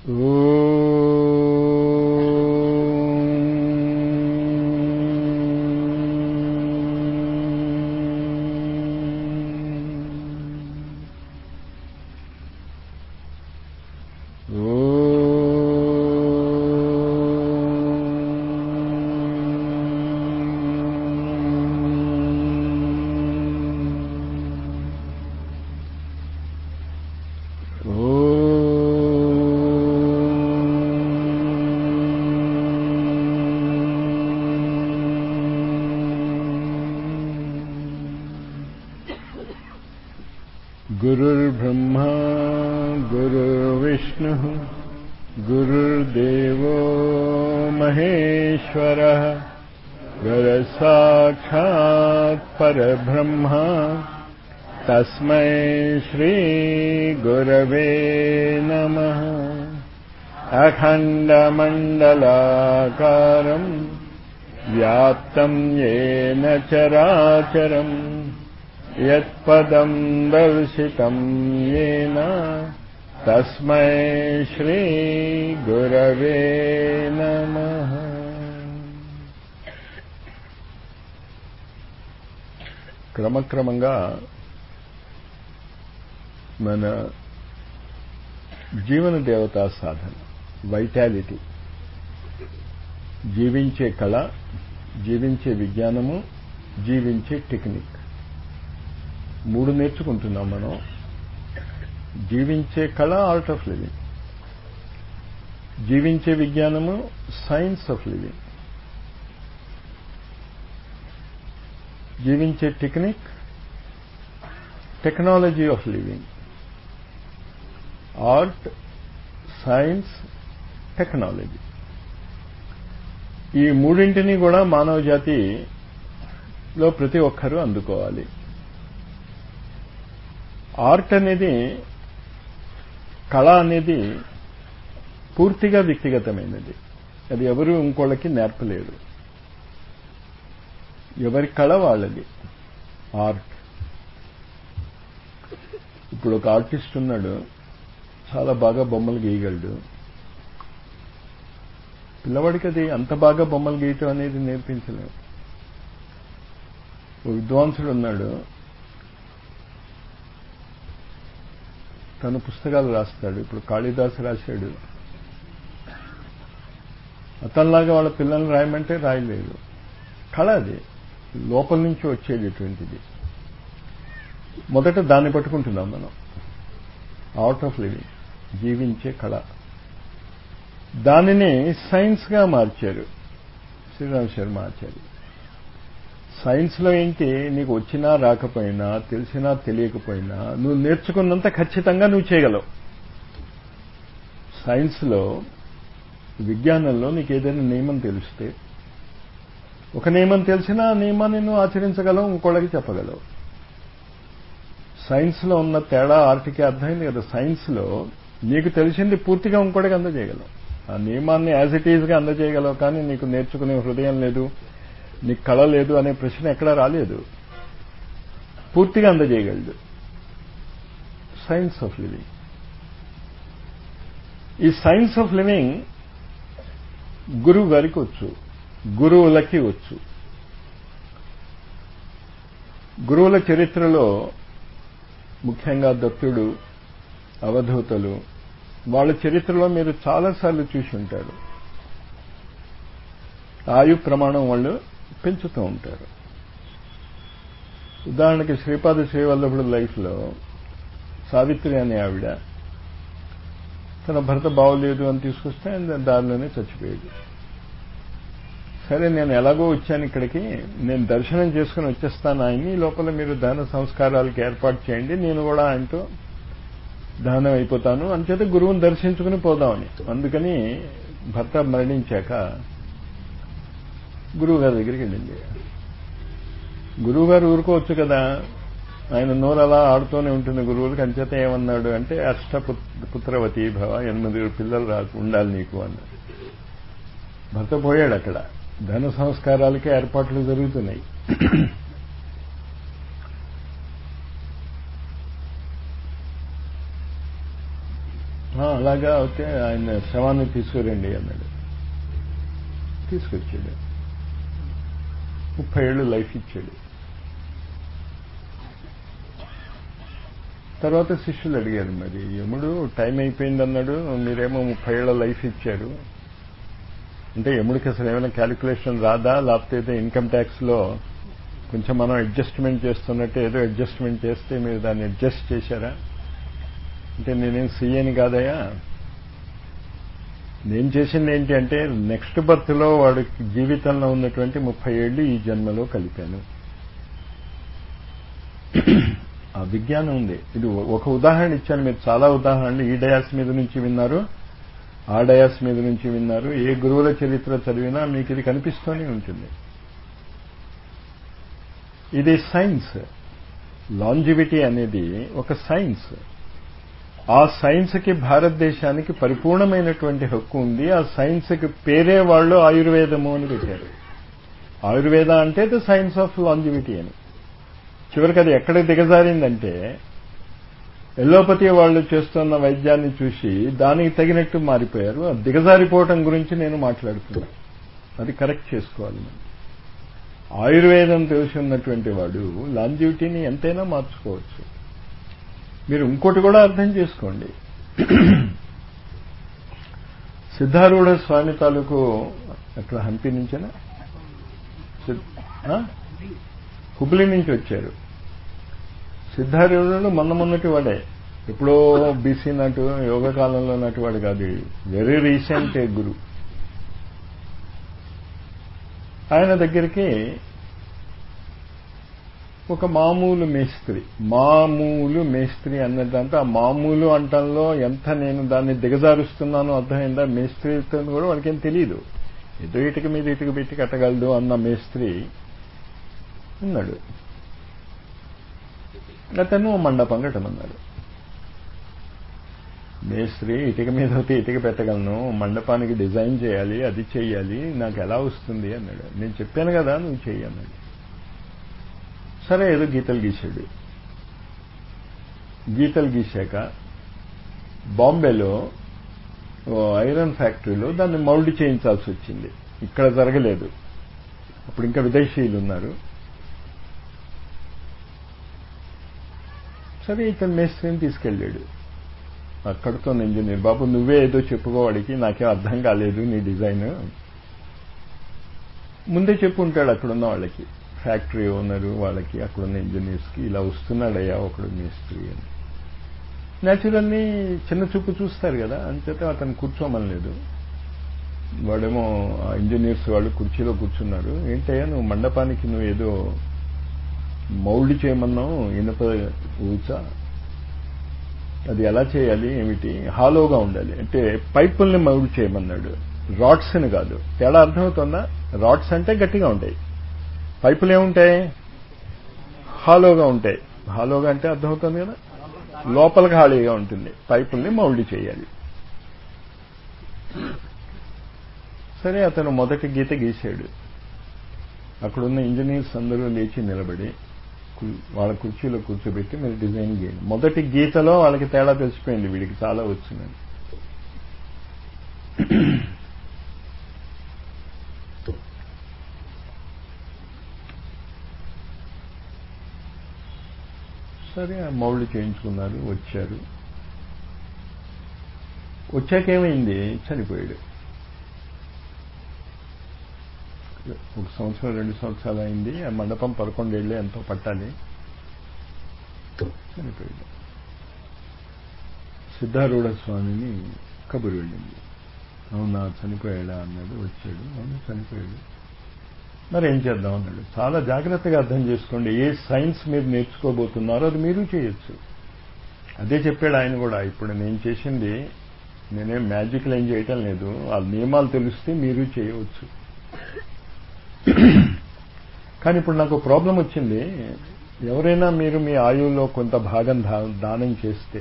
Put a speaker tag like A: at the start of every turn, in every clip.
A: गुरुर्ब्रह्मा गुरुर्विष्णुः गुरुर्देवो महेश्वरः गुरसाक्षात् परब्रह्मा तस्मै श्रीगुरवे नमः अखण्डमण्डलाकारम् व्याप्तम् येन चराचरम् यत्पदम् दर्शितम् येन तस्मै श्रीगुरवे नमः క్రమక్రమంగా మన జీవన దేవతా సాధన వైటాలిటీ జీవించే కళ జీవించే విజ్ఞానము జీవించే టెక్నిక్ మూడు నేర్చుకుంటున్నాం మనం జీవించే కళ ఆర్ట్ ఆఫ్ లివింగ్ జీవించే విజ్ఞానము సైన్స్ ఆఫ్ లివింగ్ జీవించే technique technology of living art science technology ఈ మూడింటిని కూడా మానవ జాతిలో ప్రతి ఒక్కరూ అందుకోవాలి ఆర్ట్ అనేది కళ అనేది పూర్తిగా వ్యక్తిగతమైనది అది ఎవరు ఇంకోళ్ళకి నేర్పలేరు ఎవరి కళ వాళ్ళది ఆర్ట్ ఇప్పుడు ఒక ఆర్టిస్ట్ ఉన్నాడు చాలా బాగా బొమ్మలు గీయగలడు పిల్లవాడికి అది అంత బాగా బొమ్మలు గీయటం అనేది నేర్పించలేము ఓ విద్వాంసుడు ఉన్నాడు తను పుస్తకాలు రాస్తాడు ఇప్పుడు కాళిదాసు రాశాడు అతనిలాగా వాళ్ళ పిల్లల్ని రాయమంటే రాయలేదు కళ అది లోపల నుంచి వచ్చేటటువంటిది మొదట దాన్ని పట్టుకుంటున్నాం మనం అవుట్ ఆఫ్ లివింగ్ జీవించే కళ దానిని సైన్స్గా మార్చారు శ్రీరామ్ శర్మ ఆచార్య సైన్స్లో ఏంటి నీకు వచ్చినా రాకపోయినా తెలిసినా తెలియకపోయినా నువ్వు నేర్చుకున్నంత ఖచ్చితంగా నువ్వు చేయగలవు సైన్స్లో విజ్ఞానంలో నీకు ఏదైనా నియమం తెలిస్తే ఒక నియమం తెలిసినా ఆ నియమాన్ని నువ్వు ఆచరించగలవు ఇంకోళ్ళకి చెప్పగలవు సైన్స్లో ఉన్న తేడా ఆర్ట్కి అర్థమైంది కదా సైన్స్లో నీకు తెలిసింది పూర్తిగా ఇంకోటికి అందజేయగలవు ఆ నియమాన్ని యాజ్ ఇట్ ఈజ్గా అందజేయగలవు కానీ నీకు నేర్చుకునే హృదయం లేదు నీకు కళ లేదు అనే ప్రశ్న ఎక్కడా రాలేదు పూర్తిగా అందజేయగలడు సైన్స్ ఆఫ్ లివింగ్ ఈ సైన్స్ ఆఫ్ లివింగ్ గురువు గారికి వచ్చు గురువులకి వచ్చు గురువుల చరిత్రలో ముఖ్యంగా దత్తుడు అవధూతలు వాళ్ళ చరిత్రలో మీరు చాలాసార్లు చూసి ఉంటారు ఆయు ప్రమాణం వాళ్ళు పెంచుతూ ఉంటారు ఉదాహరణకి శ్రీపాద శ్రీవల్లభుడు లైఫ్లో సావిత్రి అనే ఆవిడ తన భర్త బాగోలేదు అని తీసుకొస్తే ఆయన దారిలోనే చచ్చిపోయాడు సరే నేను ఎలాగో వచ్చాను ఇక్కడికి నేను దర్శనం చేసుకుని వచ్చేస్తాను ఆయన్ని లోపల మీరు దాన సంస్కారాలకి ఏర్పాటు చేయండి నేను కూడా ఆయనతో దహనం అయిపోతాను అంచేత గురువుని దర్శించుకుని పోదామని అందుకని భర్త మరణించాక గురువు గారి దగ్గరికి వెళ్ళింది గురువు గారు ఊరుకోవచ్చు కదా ఆయన నోరు అలా ఆడుతూనే ఉంటుంది గురువులకి అంచేత ఏమన్నాడు అంటే అష్ట పుత్రవతి భవ ఎనిమిది పిల్లలు రా ఉండాలి నీకు అన్నాడు భర్త పోయాడు అక్కడ ధన సంస్కారాలకే ఏర్పాట్లు జరుగుతున్నాయి అలాగా అయితే ఆయన శవాన్ని తీసుకురండి అన్నాడు తీసుకొచ్చాడు ముప్పై ఏళ్ళు లైఫ్ ఇచ్చాడు తర్వాత శిష్యులు అడిగారు మరి యముడు టైం అయిపోయింది అన్నాడు మీరేమో ముప్పై ఏళ్ళ లైఫ్ ఇచ్చారు అంటే యముడికి అసలు ఏమైనా క్యాలిక్యులేషన్ రాదా లేకపోతే ఇన్కమ్ ట్యాక్స్ లో కొంచెం మనం అడ్జస్ట్మెంట్ చేస్తున్నట్టు ఏదో అడ్జస్ట్మెంట్ చేస్తే మీరు దాన్ని అడ్జస్ట్ చేశారా అంటే నేనేం సీఏని కాదయా నేను చేసింది ఏంటి అంటే నెక్స్ట్ బర్త్ లో వాడి జీవితంలో ఉన్నటువంటి ముప్పై ఏళ్ళు ఈ జన్మలో కలిపాను ఆ విజ్ఞానం ఉంది ఇది ఒక ఉదాహరణ ఇచ్చాను మీరు చాలా ఉదాహరణలు ఈ డయాస్ మీద నుంచి విన్నారు ఆ డయాస్ మీద నుంచి విన్నారు ఏ గురువుల చరిత్ర చదివినా మీకు ఇది కనిపిస్తూనే ఉంటుంది ఇది సైన్స్ లాంజివిటీ అనేది ఒక సైన్స్ ఆ సైన్స్కి భారతదేశానికి పరిపూర్ణమైనటువంటి హక్కు ఉంది ఆ సైన్స్కి పేరే వాళ్ళు ఆయుర్వేదము అని పెట్టారు ఆయుర్వేద అంటే ద సైన్స్ ఆఫ్ లాంజివిటీ అని చివరికి అది ఎక్కడ దిగజారిందంటే ఎల్లోపతి వాళ్ళు చేస్తున్న వైద్యాన్ని చూసి దానికి తగినట్టు మారిపోయారు ఆ దిగజారిపోవటం గురించి నేను మాట్లాడుతున్నాను అది కరెక్ట్ చేసుకోవాలి మనం ఆయుర్వేదం తెలిసి ఉన్నటువంటి వాడు లాంజివిటీని ఎంతైనా మార్చుకోవచ్చు మీరు ఇంకోటి కూడా అర్థం చేసుకోండి సిద్ధారూఢ స్వామి తాలూకు అక్కడ హంపి నుంచేనా హుబ్లీ నుంచి వచ్చారు సిద్ధారూఢుడు మొన్న మొన్నటి వాడే ఎప్పుడో బీసీ నాటు యోగ కాలంలో నాటి వాడు కాదు వెరీ రీసెంట్ గురు ఆయన దగ్గరికి ఒక మామూలు మేస్త్రి మామూలు మేస్త్రి అన్నదంటే ఆ మామూలు అంటంలో ఎంత నేను దాన్ని దిగజారుస్తున్నానో అర్థమైందా మేస్త్రితో కూడా వాడికేం తెలియదు ఏదో ఇటుక మీద ఇటుక పెట్టి కట్టగలదు అన్న మేస్త్రి ఉన్నాడు అతను మండపం కట్టమన్నాడు మేస్త్రి ఇటుక మీద అయితే ఇటుక పెట్టగలను మండపానికి డిజైన్ చేయాలి అది చెయ్యాలి నాకు ఎలా వస్తుంది అన్నాడు నేను చెప్పాను కదా నువ్వు చెయ్యి అన్నాడు సరే ఏదో గీతలు గీశాడు గీతలు గీశాక బాంబేలో ఐరన్ ఫ్యాక్టరీలో దాన్ని మౌల్డ్ చేయించాల్సి వచ్చింది ఇక్కడ జరగలేదు అప్పుడు ఇంకా విదేశీయులు ఉన్నారు సరే ఇతను మేస్త్రిని తీసుకెళ్ళాడు అక్కడితో ఇంజనీర్ బాబు నువ్వే ఏదో చెప్పుకోవాడికి నాకేం అర్థం కాలేదు నీ డిజైన్ ముందే చెప్పు ఉంటాడు అక్కడున్న వాళ్ళకి ఫ్యాక్టరీ ఓనరు వాళ్ళకి అక్కడున్న ఇంజనీర్స్కి ఇలా వస్తున్నాడయ్యా ఒకడు మేస్త్రి అని న్యాచురల్లీ చిన్న చూపు చూస్తారు కదా అంచేత అతను కూర్చోమని లేదు వాడేమో ఆ ఇంజనీర్స్ వాళ్ళు కుర్చీలో కూర్చున్నారు ఏంటయ్యా నువ్వు మండపానికి నువ్వు ఏదో మౌల్డ్ చేయమన్నావు ఇనుప ఊచా అది ఎలా చేయాలి ఏమిటి హాలోగా ఉండాలి అంటే పైపుల్ని మౌల్డ్ చేయమన్నాడు రాడ్స్ని కాదు తేడా అర్థమవుతుందా రాడ్స్ అంటే గట్టిగా ఉంటాయి పైపులు ఏముంటాయి హాలోగా ఉంటాయి హాలోగా అంటే అర్థమవుతుంది కదా లోపలికి ఖాళీగా ఉంటుంది పైపుల్ని మౌల్డ్ చేయాలి సరే అతను మొదటి గీత గీశాడు అక్కడున్న ఇంజనీర్స్ అందరూ లేచి నిలబడి వాళ్ళ కుర్చీలో కూర్చోబెట్టి మీరు డిజైన్ గీయండి మొదటి గీతలో వాళ్ళకి తేడా తెలిసిపోయింది వీడికి చాలా వచ్చిందని సరే ఆ మౌళ్ళు చేయించుకున్నారు వచ్చారు వచ్చాకేమైంది చనిపోయాడు ఒక సంవత్సరం రెండు సంవత్సరాలు అయింది ఆ మండపం పదకొండేళ్ళు ఎంతో పట్టాలి చనిపోయాడు సిద్ధారూఢ స్వామిని కబురు వెళ్ళింది అవునా చనిపోయాడా అన్నాడు వచ్చాడు అవును చనిపోయాడు మరి ఏం చేద్దాం అన్నాడు చాలా జాగ్రత్తగా అర్థం చేసుకోండి ఏ సైన్స్ మీరు నేర్చుకోబోతున్నారో అది మీరు చేయొచ్చు అదే చెప్పాడు ఆయన కూడా ఇప్పుడు నేను చేసింది నేనేం మ్యాజిక్లు ఏం చేయటం లేదు ఆ నియమాలు తెలిస్తే మీరు చేయవచ్చు కానీ ఇప్పుడు నాకు ప్రాబ్లం వచ్చింది ఎవరైనా మీరు మీ ఆయువులో కొంత భాగం దానం చేస్తే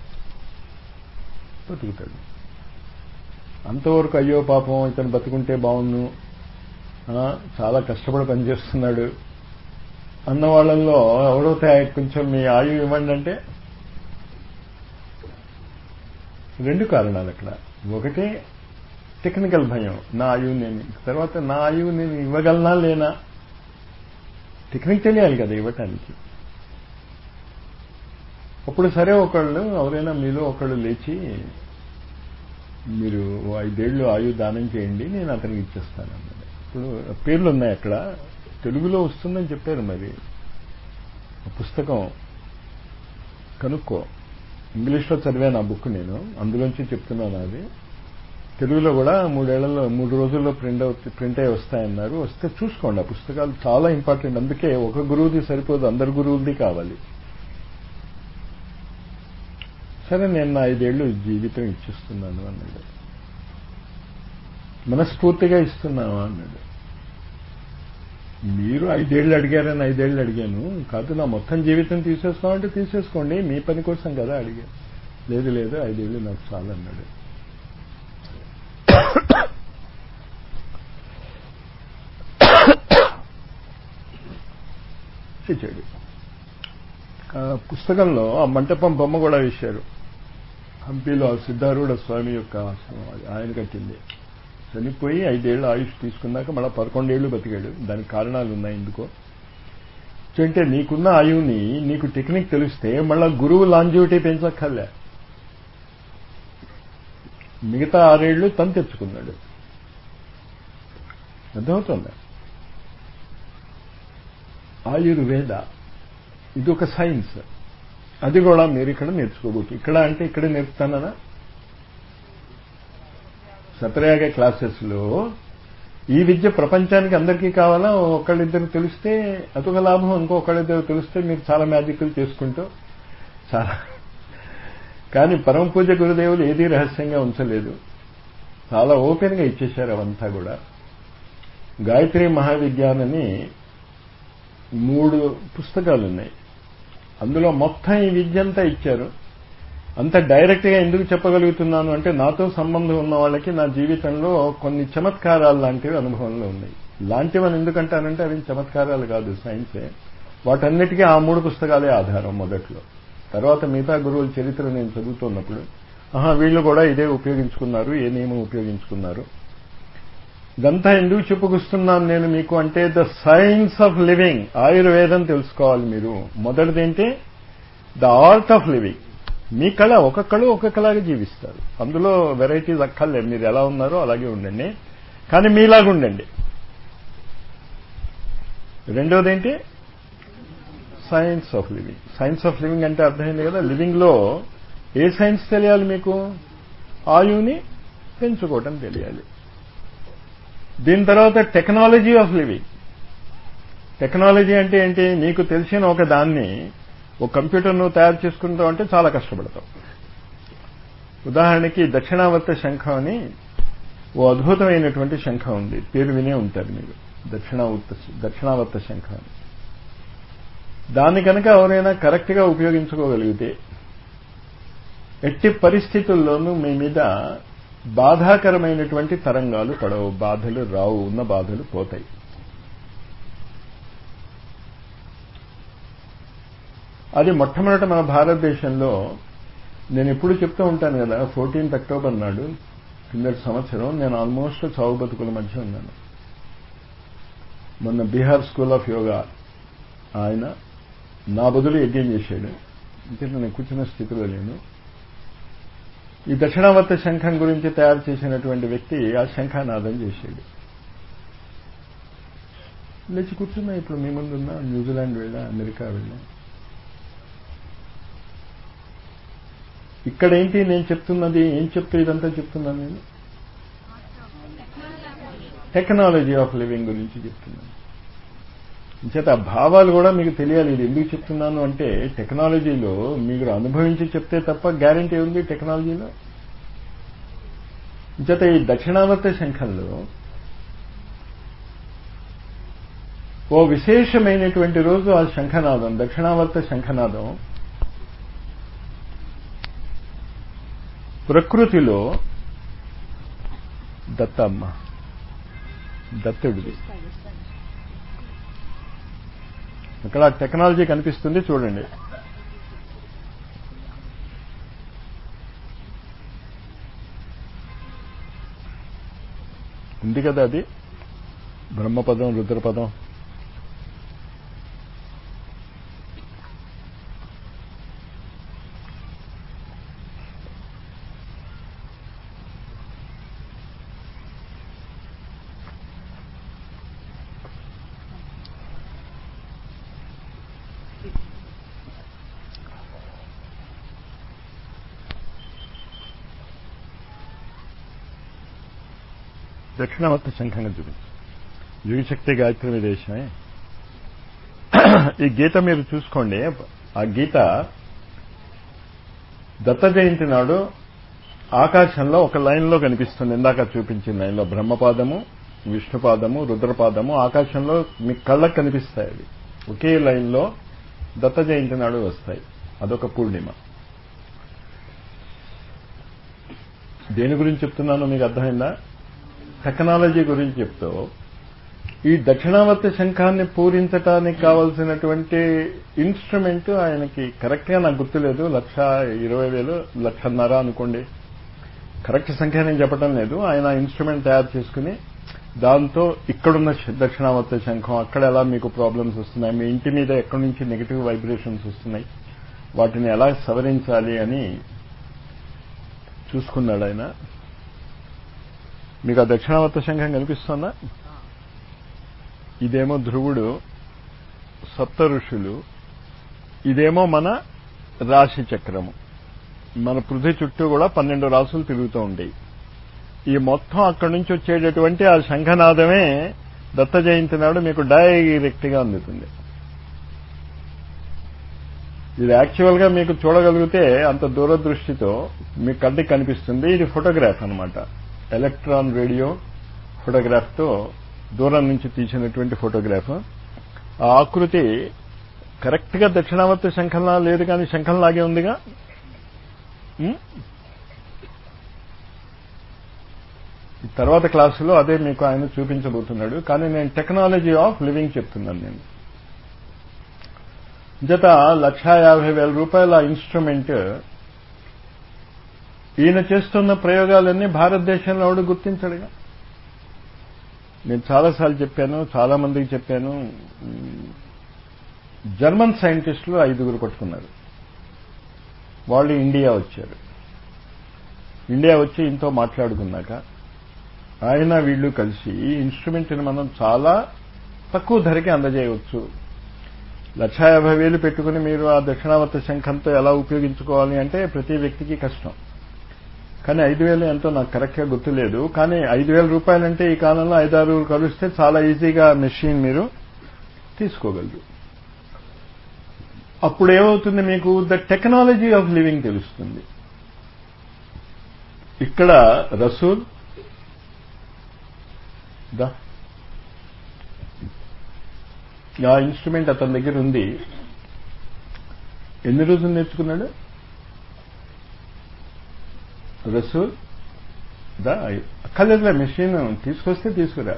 A: బతుకుతాడు అంతవరకు అయ్యో పాపం ఇతను బతుకుంటే బాగుండు చాలా కష్టపడి పనిచేస్తున్నాడు అన్న వాళ్ళల్లో ఎవడో కొంచెం మీ ఆయువు ఇవ్వండి అంటే రెండు కారణాలు అక్కడ ఒకటి టెక్నికల్ భయం నా ఆయువు నేను తర్వాత నా ఆయువు నేను ఇవ్వగలనా లేనా టెక్నిక్ తెలియాలి కదా ఇవ్వటానికి అప్పుడు సరే ఒకళ్ళు ఎవరైనా మీలో ఒకళ్ళు లేచి మీరు ఐదేళ్లు ఆయువు దానం చేయండి నేను అతనికి ఇచ్చేస్తాను అన్నది ఇప్పుడు పేర్లు ఉన్నాయి అక్కడ తెలుగులో వస్తుందని చెప్పారు మరి పుస్తకం కనుక్కో ఇంగ్లీష్లో చదివాను ఆ బుక్ నేను అందులోంచి చెప్తున్నాను అది తెలుగులో కూడా మూడేళ్లలో మూడు రోజుల్లో ప్రింట్ అవుతాయి ప్రింట్ అయి వస్తాయన్నారు వస్తే చూసుకోండి ఆ పుస్తకాలు చాలా ఇంపార్టెంట్ అందుకే ఒక గురువుది సరిపోదు అందరు గురువులది కావాలి సరే నేను నా ఐదేళ్లు జీవితం ఇచ్చిస్తున్నాను అన్నాడు మనస్ఫూర్తిగా ఇస్తున్నావా అన్నాడు మీరు ఐదేళ్లు అడిగారని ఐదేళ్లు అడిగాను కాదు నా మొత్తం జీవితం తీసేసుకోమంటే తీసేసుకోండి మీ పని కోసం కదా అడిగాను లేదు లేదు ఐదేళ్లు నాకు చాలు అన్నాడు ఇచ్చాడు పుస్తకంలో ఆ మంటపం బొమ్మ కూడా వేశారు హంపీలో సిద్ధారూఢ స్వామి యొక్క ఆశ్రమం అది ఆయన కట్టింది చనిపోయి ఐదేళ్ల ఆయుష్ తీసుకున్నాక మళ్ళీ పదకొండేళ్లు బతికాడు దానికి కారణాలు ఉన్నాయి ఎందుకో అంటే నీకున్న ఆయువుని నీకు టెక్నిక్ తెలిస్తే మళ్ళా గురువు లాంజివిటీ పెంచక్కర్లే మిగతా ఆరేళ్లు తను తెచ్చుకున్నాడు అర్థమవుతుంది ఆయుర్వేద ఇది ఒక సైన్స్ అది కూడా మీరు ఇక్కడ నేర్చుకోబోతు ఇక్కడ అంటే ఇక్కడే నేర్పుతానా సత్రయాగ క్లాసెస్లో ఈ విద్య ప్రపంచానికి అందరికీ కావాలా ఒకళ్ళిద్దరు తెలిస్తే అదొక లాభం ఇంకొకళ్ళిద్దరు తెలిస్తే మీరు చాలా మ్యాజిక్లు చేసుకుంటూ చాలా కానీ పరమ పూజ గురుదేవులు ఏదీ రహస్యంగా ఉంచలేదు చాలా ఓపెన్గా ఇచ్చేశారు అవంతా కూడా గాయత్రి మహావిజ్ఞానని మూడు పుస్తకాలు ఉన్నాయి అందులో మొత్తం ఈ విద్య అంతా ఇచ్చారు అంత డైరెక్ట్గా ఎందుకు చెప్పగలుగుతున్నాను అంటే నాతో సంబంధం ఉన్న వాళ్ళకి నా జీవితంలో కొన్ని చమత్కారాలు లాంటివి అనుభవంలో ఉన్నాయి లాంటివని ఎందుకంటానంటే అవి చమత్కారాలు కాదు సైన్సే వాటన్నిటికీ ఆ మూడు పుస్తకాలే ఆధారం మొదట్లో తర్వాత మిగతా గురువుల చరిత్ర నేను చదువుతున్నప్పుడు ఆహా వీళ్ళు కూడా ఇదే ఉపయోగించుకున్నారు ఏ నియమం ఉపయోగించుకున్నారు ఇదంతా ఎందుకు చెప్పుకొస్తున్నాను నేను మీకు అంటే ద సైన్స్ ఆఫ్ లివింగ్ ఆయుర్వేదం తెలుసుకోవాలి మీరు మొదటిదేంటి ద ఆర్ట్ ఆఫ్ లివింగ్ మీ కళ ఒక్కొక్కళ్ళు ఒక్కొక్కలాగా జీవిస్తారు అందులో వెరైటీస్ అక్కర్లేదు మీరు ఎలా ఉన్నారో అలాగే ఉండండి కానీ మీలాగా ఉండండి రెండోదేంటి science of living science of living అంటే అర్థమైంది కదా లివింగ్లో ఏ సైన్స్ తెలియాలి మీకు ఆయువుని పెంచుకోవటం తెలియాలి దీని తర్వాత టెక్నాలజీ ఆఫ్ లివింగ్ టెక్నాలజీ అంటే ఏంటి నీకు తెలిసిన ఒక దాన్ని ఒక కంప్యూటర్ నువ్వు తయారు చేసుకుంటావు అంటే చాలా కష్టపడతావు ఉదాహరణకి దక్షిణావర్త శంఖం అని ఓ అద్భుతమైనటువంటి శంఖం ఉంది పేరు వినే ఉంటారు మీరు దక్షిణావర్త దక్షిణావర్త శంఖం అని దాన్ని కనుక ఎవరైనా కరెక్ట్గా ఉపయోగించుకోగలిగితే ఎట్టి పరిస్థితుల్లోనూ మీ మీద బాధాకరమైనటువంటి తరంగాలు పడవు బాధలు రావు ఉన్న బాధలు పోతాయి అది మొట్టమొదట మన భారతదేశంలో నేను ఎప్పుడు చెప్తూ ఉంటాను కదా ఫోర్టీన్త్ అక్టోబర్ నాడు కిందటి సంవత్సరం నేను ఆల్మోస్ట్ చావు బతుకుల మధ్య ఉన్నాను మొన్న బీహార్ స్కూల్ ఆఫ్ యోగా ఆయన నా బదులు యజ్ఞం చేశాడు అంటే నేను కూర్చున్న స్థితిలో లేను ఈ దక్షిణావర్త శంఖం గురించి తయారు చేసినటువంటి వ్యక్తి ఆ శంఖానాదం చేశాడు లేచి కూర్చున్నా ఇప్పుడు మీ ముందున్నా న్యూజిలాండ్ వెళ్ళా అమెరికా వెళ్ళా ఇక్కడ ఏంటి నేను చెప్తున్నది ఏం చెప్తూ ఇదంతా చెప్తున్నాను నేను టెక్నాలజీ ఆఫ్ లివింగ్ గురించి చెప్తున్నాను చేత ఆ భావాలు కూడా మీకు తెలియాలి ఇది ఎందుకు చెప్తున్నాను అంటే టెక్నాలజీలో మీరు అనుభవించి చెప్తే తప్ప గ్యారంటీ ఉంది టెక్నాలజీలో చేత ఈ దక్షిణావర్త శంఖంలో ఓ విశేషమైనటువంటి రోజు ఆ శంఖనాదం దక్షిణావర్త శంఖనాదం ప్రకృతిలో దత్తమ్మ దత్తుడిది ఇక్కడ టెక్నాలజీ కనిపిస్తుంది చూడండి ఉంది కదా అది బ్రహ్మపదం రుద్రపదం దక్షిణావర్త శంఖంగా చూపించు యుగశక్తి గాయత్రి విదేశమే ఈ గీత మీరు చూసుకోండి ఆ గీత దత్త జయంతి నాడు ఆకాశంలో ఒక లైన్లో కనిపిస్తుంది ఇందాక చూపించిన లైన్లో బ్రహ్మపాదము విష్ణుపాదము రుద్రపాదము ఆకాశంలో మీ కళ్ళకు కనిపిస్తాయి అవి ఒకే లైన్లో దత్త జయంతి నాడు వస్తాయి అదొక పూర్ణిమ దేని గురించి చెప్తున్నానో మీకు అర్థమైందా టెక్నాలజీ గురించి చెప్తూ ఈ దక్షిణావర్తి శంఖాన్ని పూరించటానికి కావలసినటువంటి ఇన్స్ట్రుమెంట్ ఆయనకి కరెక్ట్గా నాకు గుర్తులేదు లక్ష ఇరవై వేలు లక్షన్నర అనుకోండి కరెక్ట్ సంఖ్య నేను చెప్పడం లేదు ఆయన ఇన్స్ట్రుమెంట్ తయారు చేసుకుని దాంతో ఇక్కడున్న దక్షిణావర్తి శంఖం అక్కడ ఎలా మీకు ప్రాబ్లమ్స్ వస్తున్నాయి మీ ఇంటి మీద ఎక్కడి నుంచి నెగిటివ్ వైబ్రేషన్స్ వస్తున్నాయి వాటిని ఎలా సవరించాలి అని చూసుకున్నాడు ఆయన మీకు ఆ దక్షిణావర్త శంఖం కనిపిస్తుందా ఇదేమో ధ్రువుడు సప్త ఋషులు ఇదేమో మన రాశి చక్రము మన పృథ్వీ చుట్టూ కూడా పన్నెండు రాసులు తిరుగుతూ ఉంటాయి ఈ మొత్తం అక్కడి నుంచి వచ్చేటటువంటి ఆ శంఖనాదమే దత్త జయంతి నాడు మీకు డైరెక్ట్గా అందుతుంది ఇది యాక్చువల్గా మీకు చూడగలిగితే అంత దూరదృష్టితో మీ కంటికి కనిపిస్తుంది ఇది ఫోటోగ్రాఫ్ అనమాట ఎలక్ట్రాన్ రేడియో ఫోటోగ్రాఫ్తో దూరం నుంచి తీసినటువంటి ఫోటోగ్రాఫ్ ఆ ఆకృతి కరెక్ట్గా దక్షిణావర్తి శంఖంలా లేదు కానీ శంఖంలాగే ఉందిగా తర్వాత క్లాసులో అదే మీకు ఆయన చూపించబోతున్నాడు కానీ నేను టెక్నాలజీ ఆఫ్ లివింగ్ చెప్తున్నాను నేను జత లక్షా యాభై వేల రూపాయల ఇన్స్ట్రుమెంట్ ఈయన చేస్తున్న ప్రయోగాలన్నీ భారతదేశంలో ఎవడు గుర్తించడుగా నేను చాలాసార్లు చెప్పాను చాలా మందికి చెప్పాను జర్మన్ సైంటిస్టులు ఐదుగురు పట్టుకున్నారు వాళ్ళు ఇండియా వచ్చారు ఇండియా వచ్చి ఇంతో మాట్లాడుకున్నాక ఆయన వీళ్ళు కలిసి ఈ ఇన్స్ట్రుమెంట్ని మనం చాలా తక్కువ ధరకి అందజేయవచ్చు లక్షా యాభై వేలు పెట్టుకుని మీరు ఆ దక్షిణావర్త శంఖంతో ఎలా ఉపయోగించుకోవాలి అంటే ప్రతి వ్యక్తికి కష్టం కానీ ఐదు వేలు ఎంతో నాకు కరెక్ట్గా గుర్తులేదు కానీ ఐదు వేల రూపాయలంటే ఈ కాలంలో ఐదారు కలిస్తే చాలా ఈజీగా మెషిన్ మీరు తీసుకోగలరు అప్పుడు ఏమవుతుంది మీకు ద టెక్నాలజీ ఆఫ్ లివింగ్ తెలుస్తుంది ఇక్కడ రసూల్ దా ఆ ఇన్స్ట్రుమెంట్ అతని దగ్గర ఉంది ఎన్ని రోజులు నేర్చుకున్నాడు రసూల్ దా అక్కర్లేదులే మెషిన్ తీసుకొస్తే తీసుకురా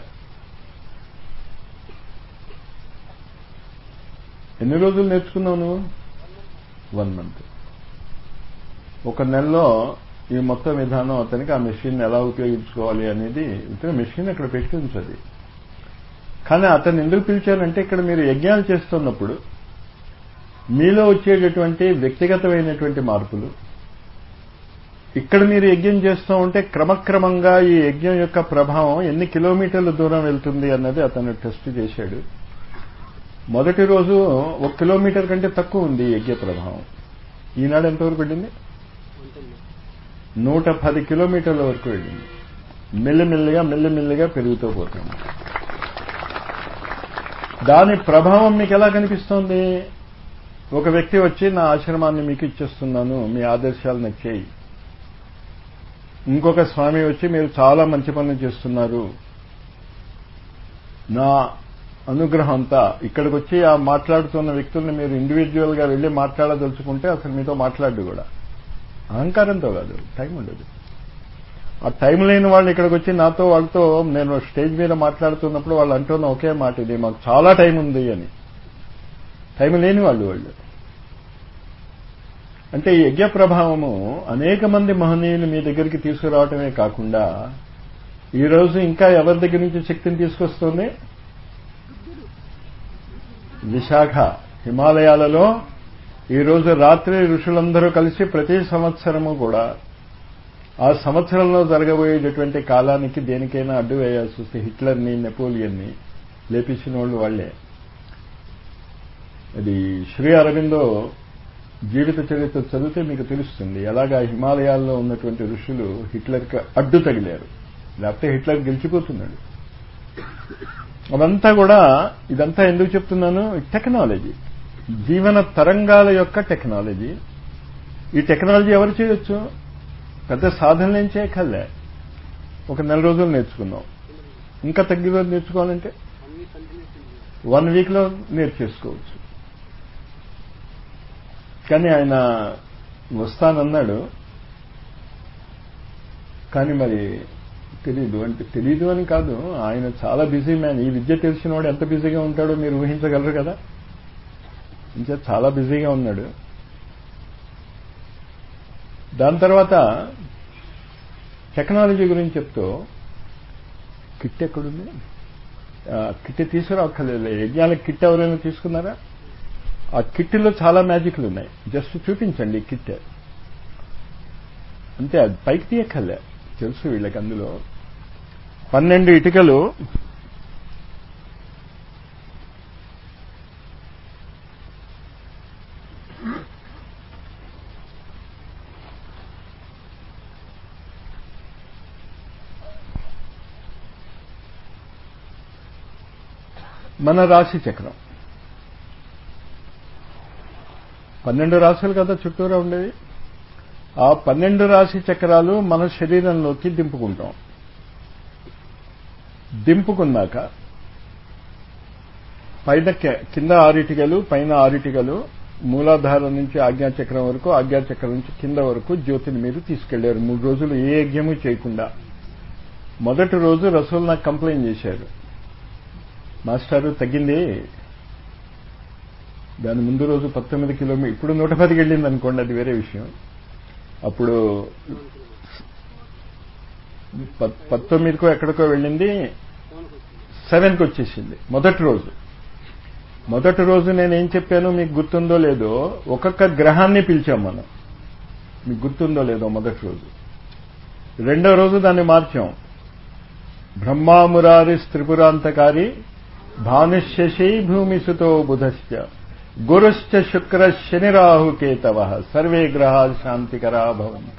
A: ఎన్ని రోజులు నేర్చుకున్నావు నువ్వు వన్ మంత్ ఒక నెలలో ఈ మొత్తం విధానం అతనికి ఆ మెషిన్ ఎలా ఉపయోగించుకోవాలి అనేది ఇతను మెషిన్ అక్కడ పెట్టి ఉంచది కానీ అతను ఎందుకు పిలిచారంటే ఇక్కడ మీరు యజ్ఞాలు చేస్తున్నప్పుడు మీలో వచ్చేటటువంటి వ్యక్తిగతమైనటువంటి మార్పులు ఇక్కడ మీరు యజ్ఞం చేస్తూ ఉంటే క్రమక్రమంగా ఈ యజ్ఞం యొక్క ప్రభావం ఎన్ని కిలోమీటర్ల దూరం వెళ్తుంది అన్నది అతను టెస్ట్ చేశాడు మొదటి రోజు ఒక కిలోమీటర్ కంటే తక్కువ ఉంది యజ్ఞ ప్రభావం ఈనాడు ఎంతవరకు వెళ్ళింది నూట పది కిలోమీటర్ల వరకు వెళ్ళింది మెల్లిమెల్లిగా మెల్లిమెల్లిగా పెరుగుతూ పోతుంది దాని ప్రభావం మీకు ఎలా కనిపిస్తోంది ఒక వ్యక్తి వచ్చి నా ఆశ్రమాన్ని మీకు ఇచ్చేస్తున్నాను మీ ఆదర్శాలు నచ్చేయి ఇంకొక స్వామి వచ్చి మీరు చాలా మంచి పనులు చేస్తున్నారు నా అనుగ్రహం అంతా ఇక్కడికి వచ్చి ఆ మాట్లాడుతున్న వ్యక్తుల్ని మీరు ఇండివిజువల్ గా వెళ్ళి మాట్లాడదలుచుకుంటే అసలు మీతో మాట్లాడు కూడా అహంకారంతో కాదు టైం ఉండదు ఆ టైం లేని వాళ్ళు ఇక్కడికి వచ్చి నాతో వాళ్ళతో నేను స్టేజ్ మీద మాట్లాడుతున్నప్పుడు వాళ్ళు అంటున్న ఒకే మాట ఇది మాకు చాలా టైం ఉంది అని టైం లేని వాళ్ళు వాళ్ళు అంటే ఈ యజ్ఞ ప్రభావము అనేక మంది మహనీయులు మీ దగ్గరికి తీసుకురావటమే కాకుండా ఈ రోజు ఇంకా ఎవరి దగ్గర నుంచి శక్తిని తీసుకొస్తుంది విశాఖ హిమాలయాలలో ఈ రోజు రాత్రి ఋషులందరూ కలిసి ప్రతి సంవత్సరము కూడా ఆ సంవత్సరంలో జరగబోయేటటువంటి కాలానికి దేనికైనా అడ్డు వేయాల్సి వస్తే హిట్లర్ని నెపోలియన్ని లేపించిన వాళ్ళు వాళ్లే అది శ్రీ అరవిందో జీవిత చరిత్ర చదివితే మీకు తెలుస్తుంది ఎలాగా హిమాలయాల్లో ఉన్నటువంటి ఋషులు హిట్లర్కి అడ్డు తగిలారు లేకపోతే హిట్లర్ గెలిచిపోతున్నాడు అదంతా కూడా ఇదంతా ఎందుకు చెప్తున్నాను టెక్నాలజీ జీవన తరంగాల యొక్క టెక్నాలజీ ఈ టెక్నాలజీ ఎవరు చేయొచ్చు పెద్ద సాధనలు ఏం చేయకల్లే ఒక నెల రోజులు నేర్చుకున్నాం ఇంకా తగ్గి రోజు నేర్చుకోవాలంటే వన్ వీక్లో నేర్చేసుకోవచ్చు కానీ ఆయన వస్తానన్నాడు కానీ మరి తెలీదు అంటే తెలీదు అని కాదు ఆయన చాలా బిజీ మ్యాన్ ఈ విద్య తెలిసిన వాడు ఎంత బిజీగా ఉంటాడో మీరు ఊహించగలరు కదా ఇంకా చాలా బిజీగా ఉన్నాడు దాని తర్వాత టెక్నాలజీ గురించి చెప్తూ కిట్ ఎక్కడుంది కిట్ తీసుకురాక్కర్లేదు యజ్ఞాలకు కిట్ ఎవరైనా తీసుకున్నారా ఆ కిట్లో చాలా మ్యాజిక్లు ఉన్నాయి జస్ట్ చూపించండి ఈ కిట్ అంతే అది పైకి తీయక్కర్లే తెలుసు వీళ్ళకి అందులో పన్నెండు ఇటుకలు మన రాశి చక్రం పన్నెండు రాశులు కదా చుట్టూరా ఉండేవి ఆ పన్నెండు రాశి చక్రాలు మన శరీరంలోకి దింపుకుంటాం దింపుకున్నాక పైన కింద ఆరిటికలు పైన ఆరిటికలు మూలాధారం నుంచి ఆజ్ఞాచక్రం వరకు ఆజ్ఞాచక్రం నుంచి కింద వరకు జ్యోతిని మీరు తీసుకెళ్లారు మూడు రోజులు ఏ యజ్ఞము చేయకుండా మొదటి రోజు రసూల్ నాకు కంప్లైంట్ చేశారు మాస్టారు తగ్గింది దాని ముందు రోజు పంతొమ్మిది కిలోమీటర్ ఇప్పుడు నూట పదికి వెళ్ళింది అనుకోండి అది వేరే విషయం అప్పుడు పంతొమ్మిదికో ఎక్కడికో వెళ్ళింది సెవెన్కి వచ్చేసింది మొదటి రోజు మొదటి రోజు నేనేం చెప్పాను మీకు గుర్తుందో లేదో ఒక్కొక్క గ్రహాన్ని పిలిచాం మనం మీకు గుర్తుందో లేదో మొదటి రోజు రెండో రోజు దాన్ని మార్చాం బ్రహ్మామురారి త్రిపురాంతకారి భానుశశి భూమిసుతో బుధశ్చ గురుశ్చ శుక్ర శనిరాహుకేతవ సర్వే గ్రహాలు శాంతికరా భవంతు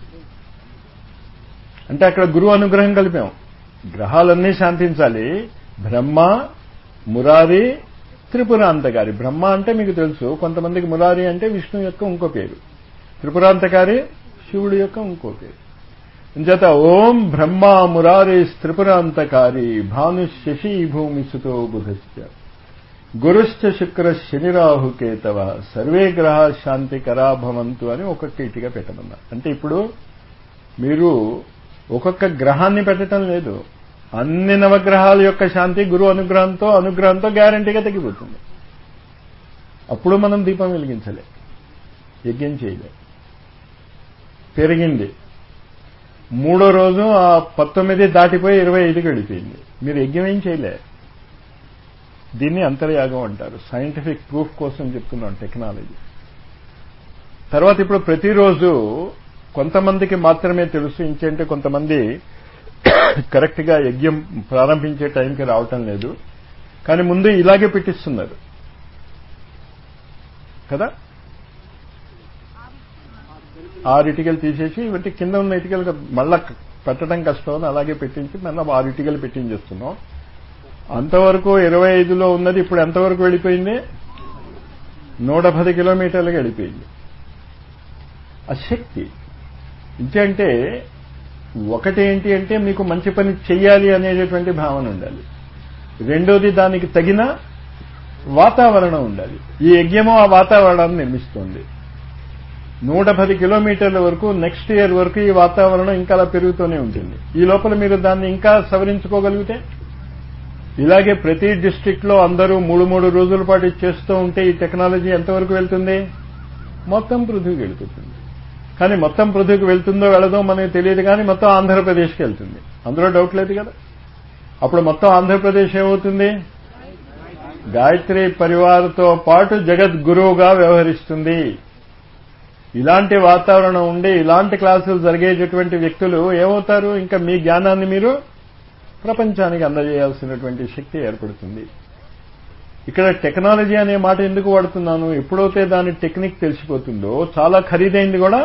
A: అంటే అక్కడ గురువు అనుగ్రహం కలిపాం గ్రహాలన్నీ శాంతించాలి బ్రహ్మ మురారి త్రిపురాంతకారి బ్రహ్మ అంటే మీకు తెలుసు కొంతమందికి మురారి అంటే విష్ణు యొక్క ఇంకో పేరు త్రిపురాంతకారి శివుడు యొక్క ఇంకో పేరు అంచేత ఓం బ్రహ్మ మురారి త్రిపురాంతకారి భాను శశి భూమి సుతో బుధశ్చ గురుశ్చ శుక్ర శనిరాహుకేతవ సర్వే గ్రహ శాంతికరా భవంతు అని ఒక్కొక్క ఇటుగా పెట్టమన్నా అంటే ఇప్పుడు మీరు ఒక్కొక్క గ్రహాన్ని పెట్టడం లేదు అన్ని నవగ్రహాల యొక్క శాంతి గురు అనుగ్రహంతో అనుగ్రహంతో గ్యారంటీగా తగ్గిపోతుంది అప్పుడు మనం దీపం వెలిగించలే యజ్ఞం చేయలే పెరిగింది మూడో రోజు ఆ పంతొమ్మిది దాటిపోయి ఇరవై ఐదు గడిపోయింది మీరు యజ్ఞం ఏం చేయలే దీన్ని అంతర్యాగం అంటారు సైంటిఫిక్ ప్రూఫ్ కోసం చెప్తున్నాం టెక్నాలజీ తర్వాత ఇప్పుడు ప్రతిరోజు కొంతమందికి మాత్రమే తెలుసు ఇంకేంటే కొంతమంది కరెక్ట్ గా యజ్ఞం ప్రారంభించే టైంకి రావటం లేదు కానీ ముందు ఇలాగే పెట్టిస్తున్నారు కదా ఆరు ఇటుకలు తీసేసి ఇవంటి కింద ఉన్న ఇటుకలు మళ్ళా పెట్టడం కష్టం అని అలాగే పెట్టించి మళ్ళీ ఆరు ఇటుకలు పెట్టించేస్తున్నాం అంతవరకు ఇరవై ఐదులో ఉన్నది ఇప్పుడు ఎంతవరకు వెళ్ళిపోయింది నూట పది కిలోమీటర్లకు వెళ్ళిపోయింది ఆ శక్తి ఇంకంటే ఒకటి ఏంటి అంటే మీకు మంచి పని చెయ్యాలి అనేటటువంటి భావన ఉండాలి రెండోది దానికి తగిన వాతావరణం ఉండాలి ఈ యజ్ఞము ఆ వాతావరణాన్ని నిర్మిస్తోంది నూట పది కిలోమీటర్ల వరకు నెక్స్ట్ ఇయర్ వరకు ఈ వాతావరణం ఇంకా అలా పెరుగుతూనే ఉంటుంది ఈ లోపల మీరు దాన్ని ఇంకా సవరించుకోగలిగితే ఇలాగే ప్రతి డిస్టిక్ లో అందరూ మూడు మూడు రోజుల పాటు చేస్తూ ఉంటే ఈ టెక్నాలజీ ఎంతవరకు వెళ్తుంది మొత్తం పృథ్వీకి వెళ్తుంది కానీ మొత్తం పృథ్వీకి వెళ్తుందో వెళ్ళదో మనకి తెలియదు కానీ మొత్తం ఆంధ్రప్రదేశ్కి వెళ్తుంది అందులో డౌట్ లేదు కదా అప్పుడు మొత్తం ఆంధ్రప్రదేశ్ ఏమవుతుంది గాయత్రి పరివార్తో పాటు జగద్గురువుగా వ్యవహరిస్తుంది ఇలాంటి వాతావరణం ఉండి ఇలాంటి క్లాసులు జరిగేటటువంటి వ్యక్తులు ఏమవుతారు ఇంకా మీ జ్ఞానాన్ని మీరు ప్రపంచానికి అందజేయాల్సినటువంటి శక్తి ఏర్పడుతుంది ఇక్కడ టెక్నాలజీ అనే మాట ఎందుకు వాడుతున్నాను ఎప్పుడైతే దాని టెక్నిక్ తెలిసిపోతుందో చాలా ఖరీదైంది కూడా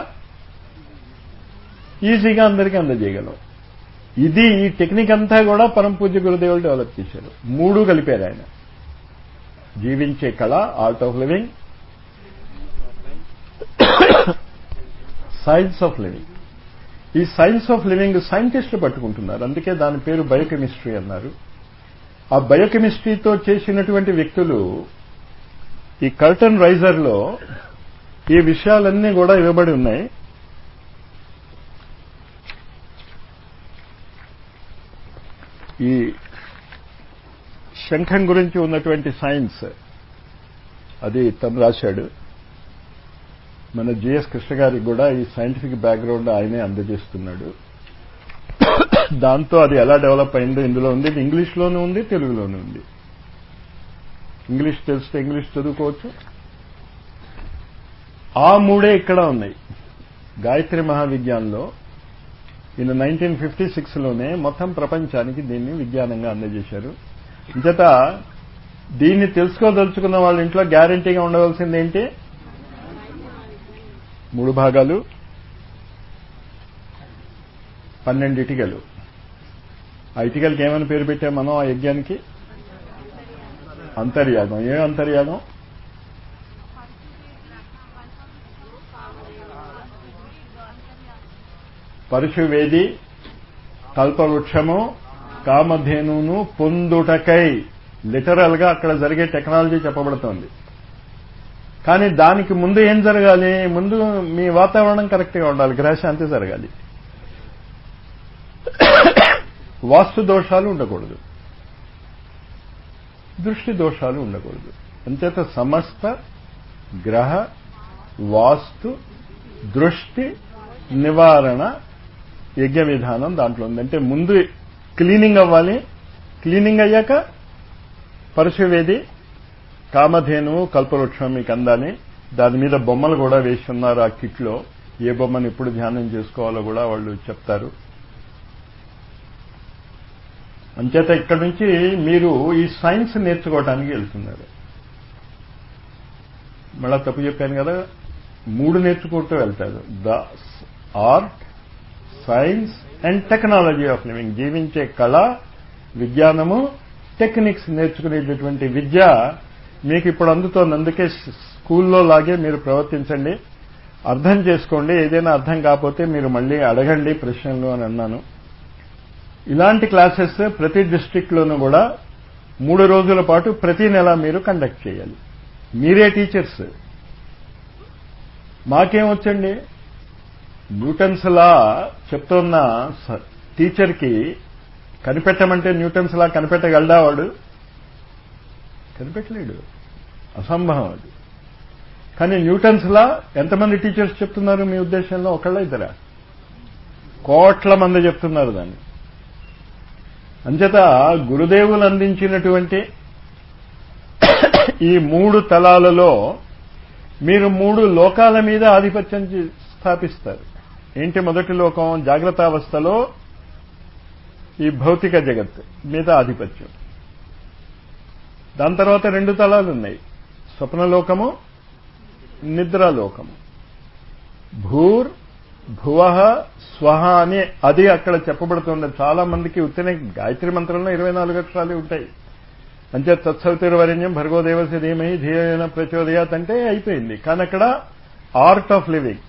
A: ఈజీగా అందరికీ అందజేయగలం ఇది ఈ టెక్నిక్ అంతా కూడా పరమ పూజ్య గురుదేవులు డెవలప్ చేశారు మూడు కలిపారు ఆయన జీవించే కళ art of living science of living ఈ సైన్స్ ఆఫ్ లివింగ్ సైంటిస్టులు పట్టుకుంటున్నారు అందుకే దాని పేరు బయోకెమిస్ట్రీ అన్నారు ఆ బయోకెమిస్ట్రీతో చేసినటువంటి వ్యక్తులు ఈ కర్టన్ రైజర్లో ఈ విషయాలన్నీ కూడా ఇవ్వబడి ఉన్నాయి ఈ శంఖం గురించి ఉన్నటువంటి సైన్స్ అది తను రాశాడు మన జిఎస్ కృష్ణ గారికి కూడా ఈ సైంటిఫిక్ బ్యాక్గ్రౌండ్ ఆయనే అందజేస్తున్నాడు దాంతో అది ఎలా డెవలప్ అయిందో ఇందులో ఉంది ఇది ఇంగ్లీష్లోనూ ఉంది తెలుగులోనూ ఉంది ఇంగ్లీష్ తెలిస్తే ఇంగ్లీష్ చదువుకోవచ్చు ఆ మూడే ఇక్కడ ఉన్నాయి గాయత్రి మహావిజ్ఞానంలో ఈయన నైన్టీన్ ఫిఫ్టీ సిక్స్లోనే మొత్తం ప్రపంచానికి దీన్ని విజ్ఞానంగా అందజేశారు ఇంచేత దీన్ని తెలుసుకోదలుచుకున్న వాళ్ళ ఇంట్లో గ్యారంటీగా ఉండవలసింది ఏంటి మూడు భాగాలు పన్నెండు ఇటికలు ఆ ఇటికలకి ఏమని పేరు పెట్టాం మనం ఆ యజ్ఞానికి అంతర్యాగం ఏ అంతర్యాగం పరశువేది కల్పవృక్షము కామధేనును పొందుటకై లిటరల్ గా అక్కడ జరిగే టెక్నాలజీ చెప్పబడుతోంది కానీ దానికి ముందు ఏం జరగాలి ముందు మీ వాతావరణం కరెక్ట్గా ఉండాలి గ్రహశాంతి జరగాలి వాస్తు దోషాలు ఉండకూడదు దృష్టి దోషాలు ఉండకూడదు అంచేత సమస్త గ్రహ వాస్తు దృష్టి నివారణ యజ్ఞ విధానం దాంట్లో ఉంది అంటే ముందు క్లీనింగ్ అవ్వాలి క్లీనింగ్ అయ్యాక పరశువేది కామధేనువు కల్పవృక్షం మీకు అందాలి దాని మీద బొమ్మలు కూడా వేసి ఉన్నారు ఆ కిట్లో ఏ బొమ్మను ఎప్పుడు ధ్యానం చేసుకోవాలో కూడా వాళ్ళు చెప్తారు అంచేత ఇక్కడి నుంచి మీరు ఈ సైన్స్ నేర్చుకోవడానికి వెళ్తున్నారు మళ్ళా తప్పు చెప్పాను కదా మూడు నేర్చుకుంటూ వెళ్తారు the art science and technology of living జీవించే కళ విజ్ఞానము టెక్నిక్స్ నేర్చుకునేటటువంటి విద్య మీకు ఇప్పుడు అందుతోంది అందుకే స్కూల్లో లాగే మీరు ప్రవర్తించండి అర్థం చేసుకోండి ఏదైనా అర్థం కాకపోతే మీరు మళ్ళీ అడగండి ప్రశ్నలు అని అన్నాను ఇలాంటి క్లాసెస్ ప్రతి డిస్టిక్లోనూ కూడా మూడు రోజుల పాటు ప్రతి నెల మీరు కండక్ట్ చేయాలి మీరే టీచర్స్ మాకేమొచ్చండి న్యూటన్స్ లా చెప్తున్న టీచర్కి కనిపెట్టమంటే న్యూటన్స్ లా కనిపెట్టగలడా వాడు కనిపెట్టలేడు అసంభవం అది కానీ న్యూటన్స్ లా ఎంతమంది టీచర్స్ చెప్తున్నారు మీ ఉద్దేశంలో ఒకళ్ళ ఇద్దరా కోట్ల మంది చెప్తున్నారు దాన్ని అంచేత గురుదేవులు అందించినటువంటి ఈ మూడు తలాలలో మీరు మూడు లోకాల మీద ఆధిపత్యం స్థాపిస్తారు ఏంటి మొదటి లోకం జాగ్రత్తావస్థలో ఈ భౌతిక జగత్ మీద ఆధిపత్యం దాని తర్వాత రెండు తలాలు ఉన్నాయి స్వప్నలోకము నిద్రాలోకము భూర్ భువ స్వహ అని అది అక్కడ చెప్పబడుతుంది చాలా మందికి ఉత్తనే గాయత్రి మంత్రంలో ఇరవై నాలుగు అక్షరాలు ఉంటాయి అంటే తత్సవితిర్వరణ్యం భర్గోదేవస్య ధీమహి ధీరైన ప్రచోదయాత్ అంటే అయిపోయింది కానీ అక్కడ ఆర్ట్ ఆఫ్ లివింగ్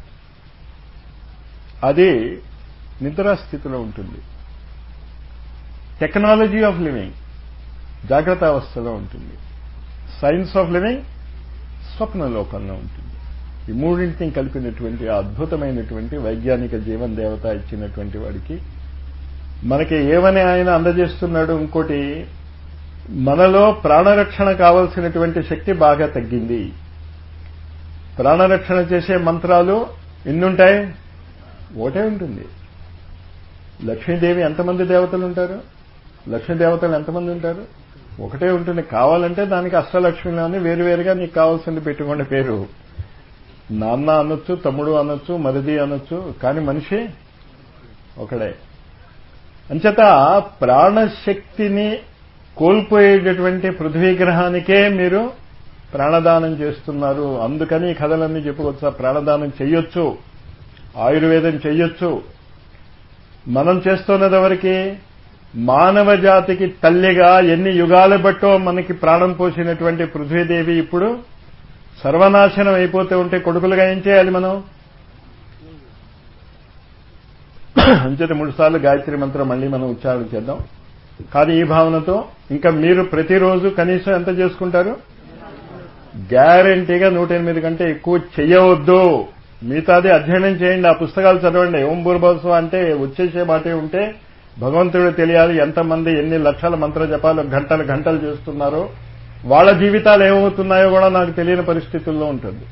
A: అది నిద్రాస్థితిలో ఉంటుంది టెక్నాలజీ ఆఫ్ లివింగ్ జాగ్రత్త అవస్థలో ఉంటుంది సైన్స్ ఆఫ్ లివింగ్ స్వప్న లోకంలో ఉంటుంది ఈ మూడింటిని కలిపినటువంటి అద్భుతమైనటువంటి వైజ్ఞానిక జీవన దేవత ఇచ్చినటువంటి వాడికి మనకి ఏమని ఆయన అందజేస్తున్నాడు ఇంకోటి మనలో ప్రాణరక్షణ కావలసినటువంటి శక్తి బాగా తగ్గింది ప్రాణరక్షణ చేసే మంత్రాలు ఎన్నుంటాయి ఒకటే ఉంటుంది లక్ష్మీదేవి ఎంతమంది దేవతలు ఉంటారు లక్ష్మీ దేవతలు ఎంతమంది ఉంటారు ఒకటే ఉంటుంది కావాలంటే దానికి అష్టలక్ష్మిలో అని వేరువేరుగా నీకు కావాల్సింది పెట్టుకోండి పేరు నాన్న అనొచ్చు తమ్ముడు అనొచ్చు మరిది అనొచ్చు కానీ మనిషి ఒకడే అంచేత ప్రాణశక్తిని కోల్పోయేటటువంటి పృథ్వీ గ్రహానికే మీరు ప్రాణదానం చేస్తున్నారు అందుకని ఈ కథలన్నీ చెప్పుకోవచ్చు ప్రాణదానం చెయ్యొచ్చు ఆయుర్వేదం చెయ్యొచ్చు మనం చేస్తున్నది ఎవరికి మానవ జాతికి తల్లిగా ఎన్ని యుగాల బట్టో మనకి ప్రాణం పోసినటువంటి పృథ్వీదేవి ఇప్పుడు సర్వనాశనం అయిపోతూ ఉంటే కొడుకులుగా ఏం చేయాలి మనం అంచేత మూడు సార్లు గాయత్రి మంత్రం మళ్ళీ మనం ఉచ్చారణ చేద్దాం కానీ ఈ భావనతో ఇంకా మీరు ప్రతిరోజు కనీసం ఎంత చేసుకుంటారు గ్యారంటీగా నూట ఎనిమిది కంటే ఎక్కువ చెయ్యవద్దు మిగతాది అధ్యయనం చేయండి ఆ పుస్తకాలు చదవండి ఓం భూర్భస్వ అంటే వచ్చేసే మాటే ఉంటే భగవంతుడు తెలియాలి ఎంతమంది ఎన్ని లక్షల మంత్ర జపాలు గంటలు గంటలు చేస్తున్నారో వాళ్ళ జీవితాలు ఏమవుతున్నాయో కూడా నాకు తెలియని పరిస్థితుల్లో ఉంటుంది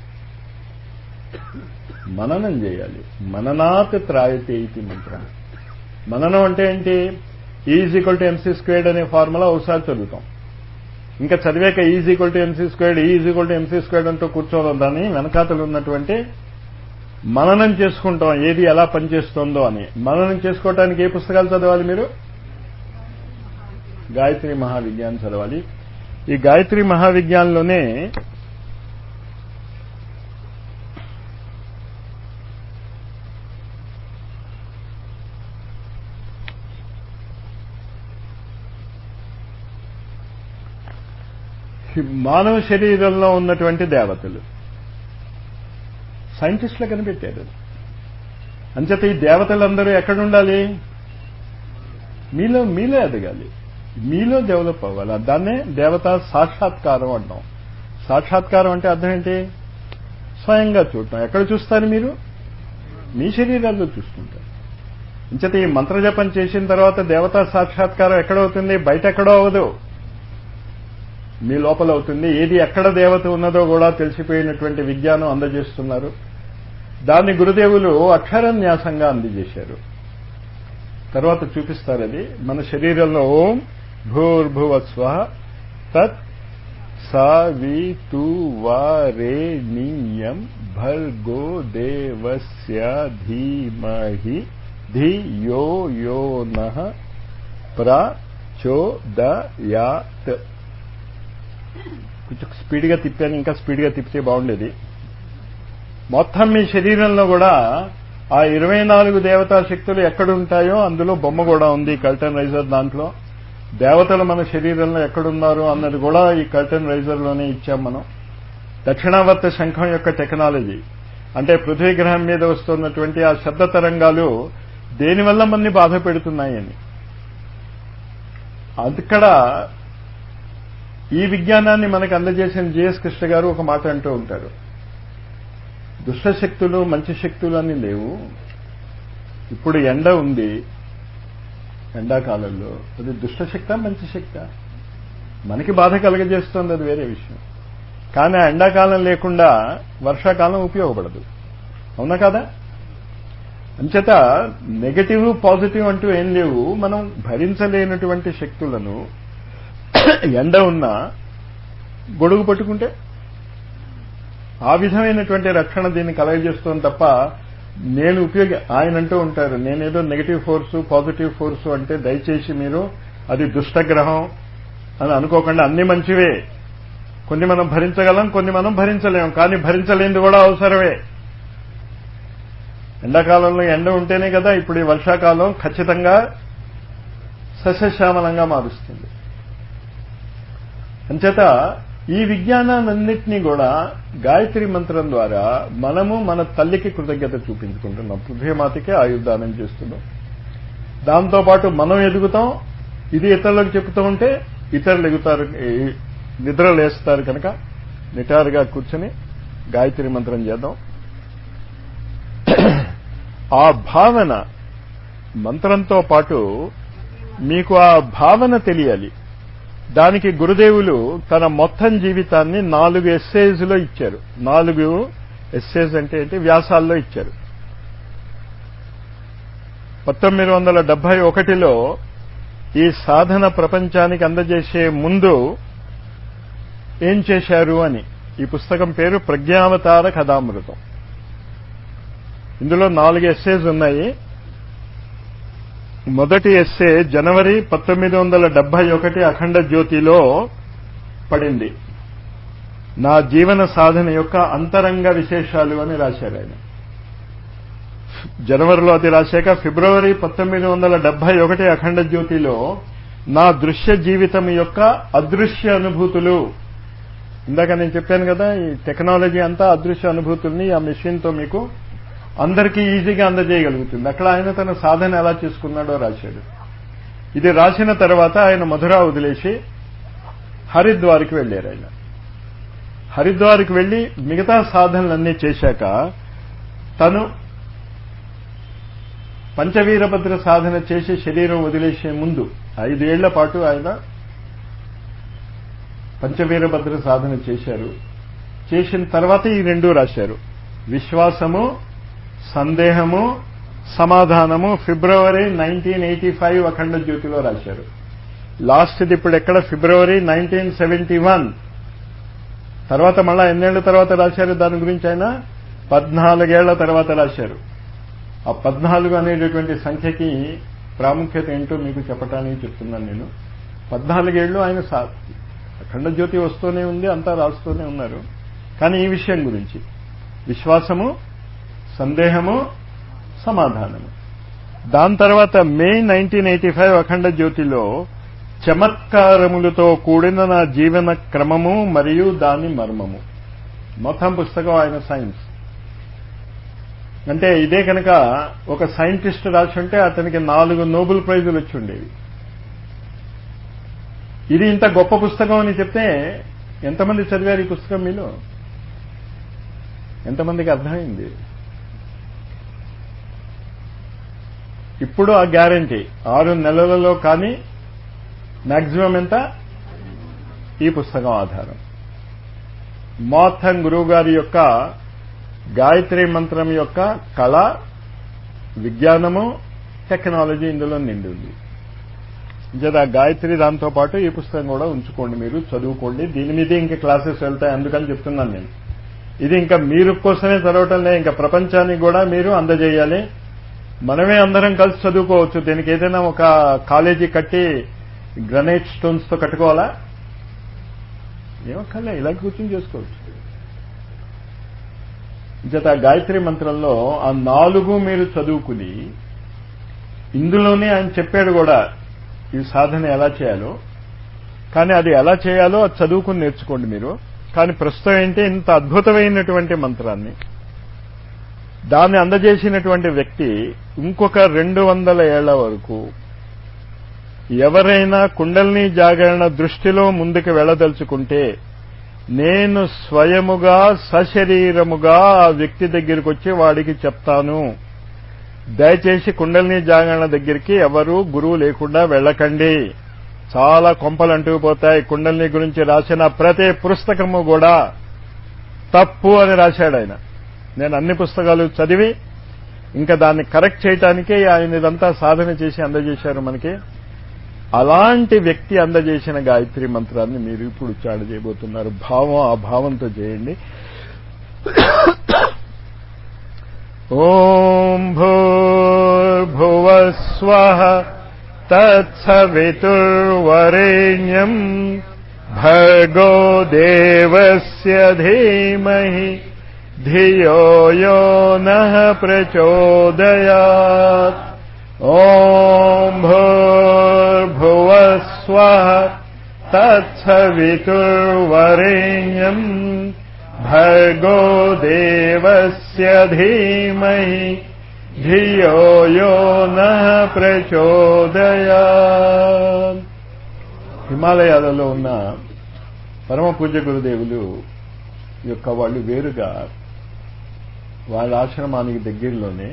A: మననం చేయాలి మననాత్ త్రాయతే ఇది మంత్ర మననం అంటే ఏంటి is equal to M C squared అనే ఫార్ములా ఒకసారి చదువుతాం ఇంకా చదివాక is equal to M C squared is equal to M C squared అంటూ కూర్చోవడం దాన్ని వెనకాతలు ఉన్నటువంటి మననం చేసుకుంటాం ఏది ఎలా పనిచేస్తుందో అని మననం చేసుకోవటానికి ఏ పుస్తకాలు చదవాలి మీరు గాయత్రి మహావిజ్ఞానం చదవాలి ఈ గాయత్రి మహావిజ్ఞానంలోనే మానవ శరీరంలో ఉన్నటువంటి దేవతలు సైంటిస్టులు కనిపెట్టారు అంచేత ఈ దేవతలందరూ ఎక్కడుండాలి మీలో మీలో ఎదగాలి మీలో డెవలప్ అవ్వాలి దాన్నే దేవత సాక్షాత్కారం అంటాం సాక్షాత్కారం అంటే అర్థం ఏంటి స్వయంగా చూడటం ఎక్కడ చూస్తారు మీరు మీ శరీరాల్లో చూసుకుంటారు అంచేత ఈ మంత్రజపం చేసిన తర్వాత దేవతా సాక్షాత్కారం ఎక్కడవుతుంది బయట ఎక్కడో అవ్వదు మీ లోపల అవుతుంది ఏది ఎక్కడ దేవత ఉన్నదో కూడా తెలిసిపోయినటువంటి విజ్ఞానం అందజేస్తున్నారు దాన్ని గురుదేవులు అక్షరన్యాసంగా అందజేశారు తర్వాత చూపిస్తారు అది మన శరీరంలో ఓం భూర్భువస్వ తత్ సవితువరేణీయం భర్గో దేవస్య ధీమహి ధియో యో నః ప్రచోదయాత్ కొంచెం స్పీడ్గా తిప్పాను ఇంకా స్పీడ్గా తిప్పితే బాగుండేది మొత్తం మీ శరీరంలో కూడా ఆ ఇరవై నాలుగు దేవతా శక్తులు ఎక్కడుంటాయో అందులో బొమ్మ కూడా ఉంది కల్టన్ రైజర్ దాంట్లో దేవతలు మన శరీరంలో ఎక్కడున్నారు అన్నది కూడా ఈ కల్టన్ రైజర్లోనే ఇచ్చాం మనం దక్షిణావర్త శంఖం యొక్క టెక్నాలజీ అంటే పృథ్వీ గ్రహం మీద వస్తున్నటువంటి ఆ శబ్ద తరంగాలు దేనివల్ల మనని బాధ పెడుతున్నాయని అక్కడ ఈ విజ్ఞానాన్ని మనకు అందజేసిన జేఎస్ కృష్ణ గారు ఒక మాట అంటూ ఉంటారు దుష్టశక్తులు మంచి శక్తులు అని లేవు ఇప్పుడు ఎండ ఉంది ఎండాకాలంలో అది దుష్టశక్త మంచి శక్త మనకి బాధ కలగజేస్తుంది అది వేరే విషయం కానీ ఆ ఎండాకాలం లేకుండా వర్షాకాలం ఉపయోగపడదు అవునా కదా అంచేత నెగటివ్ పాజిటివ్ అంటూ ఏం లేవు మనం భరించలేనటువంటి శక్తులను ఎండ ఉన్నా గొడుగు పట్టుకుంటే ఆ విధమైనటువంటి రక్షణ దీన్ని కలగజేస్తుంది తప్ప నేను ఉపయోగ ఆయన అంటూ ఉంటారు నేనేదో నెగిటివ్ ఫోర్సు పాజిటివ్ ఫోర్సు అంటే దయచేసి మీరు అది దుష్టగ్రహం అని అనుకోకుండా అన్ని మంచివే కొన్ని మనం భరించగలం కొన్ని మనం భరించలేం కానీ భరించలేనిది కూడా అవసరమే ఎండాకాలంలో ఎండ ఉంటేనే కదా ఇప్పుడు ఈ వర్షాకాలం ఖచ్చితంగా సస్యశ్యామలంగా మారుస్తుంది అంచేత ఈ విజ్ఞానాలన్నింటినీ కూడా గాయత్రి మంత్రం ద్వారా మనము మన తల్లికి కృతజ్ఞత చూపించుకుంటున్నాం పృథ్వీమాతకే ఆయుర్దానం చేస్తున్నాం దాంతోపాటు మనం ఎదుగుతాం ఇది ఇతరులకు చెప్తూ ఉంటే ఇతరులు ఎగుతారు నిద్ర లేస్తారు కనుక నిటారుగా కూర్చొని గాయత్రి మంత్రం చేద్దాం ఆ భావన మంత్రంతో పాటు మీకు ఆ భావన తెలియాలి దానికి గురుదేవులు తన మొత్తం జీవితాన్ని నాలుగు ఎస్సేజ్లో ఇచ్చారు నాలుగు ఎస్సేజ్ అంటే ఏంటి వ్యాసాల్లో ఇచ్చారు పంతొమ్మిది వందల డెబ్బై ఒకటిలో ఈ సాధన ప్రపంచానికి అందజేసే ముందు ఏం చేశారు అని ఈ పుస్తకం పేరు ప్రజ్ఞావతార కథామృతం ఇందులో నాలుగు ఎస్సేస్ ఉన్నాయి మొదటి ఎస్సే జనవరి పంతొమ్మిది వందల డెబ్బై ఒకటి అఖండ జ్యోతిలో పడింది నా జీవన సాధన యొక్క అంతరంగ విశేషాలు అని రాశారు ఆయన జనవరిలో అది రాశాక ఫిబ్రవరి పంతొమ్మిది వందల డెబ్బై ఒకటి అఖండ జ్యోతిలో నా దృశ్య జీవితం యొక్క అదృశ్య అనుభూతులు ఇందాక నేను చెప్పాను కదా ఈ టెక్నాలజీ అంతా అదృశ్య అనుభూతుల్ని ఆ మెషిన్తో మీకు అందరికీ ఈజీగా అందజేయగలుగుతుంది అక్కడ ఆయన తన సాధన ఎలా చేసుకున్నాడో రాశాడు ఇది రాసిన తర్వాత ఆయన మధురా వదిలేసి హరిద్వార్కి వెళ్ళారు ఆయన హరిద్వార్కి వెళ్లి మిగతా సాధనలన్నీ చేశాక తను పంచవీరభద్ర సాధన చేసి శరీరం వదిలేసే ముందు ఐదేళ్ల పాటు ఆయన పంచవీరభద్ర సాధన చేశారు చేసిన తర్వాత ఈ రెండు రాశారు విశ్వాసము సందేహము సమాధానము February nineteen eighty five Akhanda జ్యోతిలో రాశారు లాస్ట్ది ఇప్పుడు ఎక్కడ ఫిబ్రవరి నైన్టీన్ సెవెంటీ వన్ తర్వాత మళ్ళా ఎన్నేళ్ల తర్వాత రాశారు దాని గురించి ఆయన పద్నాలుగేళ్ల తర్వాత రాశారు ఆ పద్నాలుగు అనేటటువంటి సంఖ్యకి ప్రాముఖ్యత ఏంటో మీకు చెప్పడానికి చెప్తున్నాను నేను పద్నాలుగేళ్లు ఆయన అఖండ జ్యోతి వస్తూనే ఉంది అంతా రాస్తూనే ఉన్నారు కానీ ఈ విషయం గురించి విశ్వాసము సందేహము సమాధానము దాని తర్వాత May nineteen eighty five Akhanda జ్యోతిలో చమత్కారములతో కూడిన నా జీవన క్రమము మరియు దాని మర్మము మొత్తం పుస్తకం ఆయన సైన్స్ అంటే ఇదే కనుక ఒక సైంటిస్ట్ రాసి ఉంటే అతనికి నాలుగు నోబెల్ ప్రైజులు వచ్చి ఉండేవి ఇది ఇంత గొప్ప పుస్తకం అని చెప్తే ఎంతమంది చదివారు ఈ పుస్తకం మీలో ఎంతమందికి అర్థమైంది ఇప్పుడు ఆ గ్యారంటీ ఆరు నెలలలో కానీ మాక్సిమం ఎంత ఈ పుస్తకం ఆధారం మోథన్ గురువు గారి యొక్క గాయత్రి మంత్రం యొక్క కళ విజ్ఞానము టెక్నాలజీ ఇందులో నిండి ఉంది జర గాయత్రి దాంతో పాటు ఈ పుస్తకం కూడా ఉంచుకోండి మీరు చదువుకోండి దీని మీదే ఇంకా క్లాసెస్ వెళ్తాయి అందుకని చెప్తున్నాను నేను ఇది ఇంకా మీరు కోసమే చదవటం లే ఇంకా ప్రపంచానికి కూడా మీరు అందజేయాలి మనమే అందరం కలిసి చదువుకోవచ్చు దీనికి ఏదైనా ఒక కాలేజీ కట్టి గ్రనైట్ స్టోన్స్ తో కట్టుకోవాలా ఏమక్కర్లే ఇలా కూర్చొని చేసుకోవచ్చు జత గాయత్రి మంత్రంలో ఆ నాలుగు మీరు చదువుకుని ఇందులోనే ఆయన చెప్పాడు కూడా ఈ సాధన ఎలా చేయాలో కానీ అది ఎలా చేయాలో అది చదువుకుని నేర్చుకోండి మీరు కానీ ప్రస్తుతం ఏంటి ఇంత అద్భుతమైనటువంటి మంత్రాన్ని దాన్ని అందజేసినటువంటి వ్యక్తి ఇంకొక రెండు వందల ఏళ్ల వరకు ఎవరైనా కుండల్ని జాగరణ దృష్టిలో ముందుకు వెళ్ళదలుచుకుంటే నేను స్వయముగా సశరీరముగా ఆ వ్యక్తి దగ్గరికి వచ్చి వాడికి చెప్తాను దయచేసి కుండల్ని జాగరణ దగ్గరికి ఎవరు గురువు లేకుండా వెళ్ళకండి చాలా కొంపలు అంటుకుపోతాయి కుండల్ని గురించి రాసిన ప్రతి పుస్తకము కూడా తప్పు అని రాశాడు ఆయన నేను అన్ని పుస్తకాలు చదివి ఇంకా దాన్ని కరెక్ట్ చేయటానికే ఆయన ఇదంతా సాధన చేసి అందజేశారు మనకి అలాంటి వ్యక్తి అందజేసిన గాయత్రి మంత్రాన్ని మీరు ఇప్పుడు ఉచ్చారణ చేయబోతున్నారు భావం ఆ భావంతో చేయండి ఓం భూర్భువస్వ తత్సవితుర్వరేణ్యం భర్గో దేవస్య ధీమహి ధియో యో నః ప్రచోదయాత్ ఓం భూర్భువస్వ తత్సవితుర్వరేణ్యం భర్గో దేవస్య ధీమహి ధియో యో నః ప్రచోదయా హిమాలయాలలో ఉన్న పరమ పూజ్య గురుదేవులు యొక్క వాళ్ళు వేరుగా వాళ్ళ ఆశ్రమానికి దగ్గరలోనే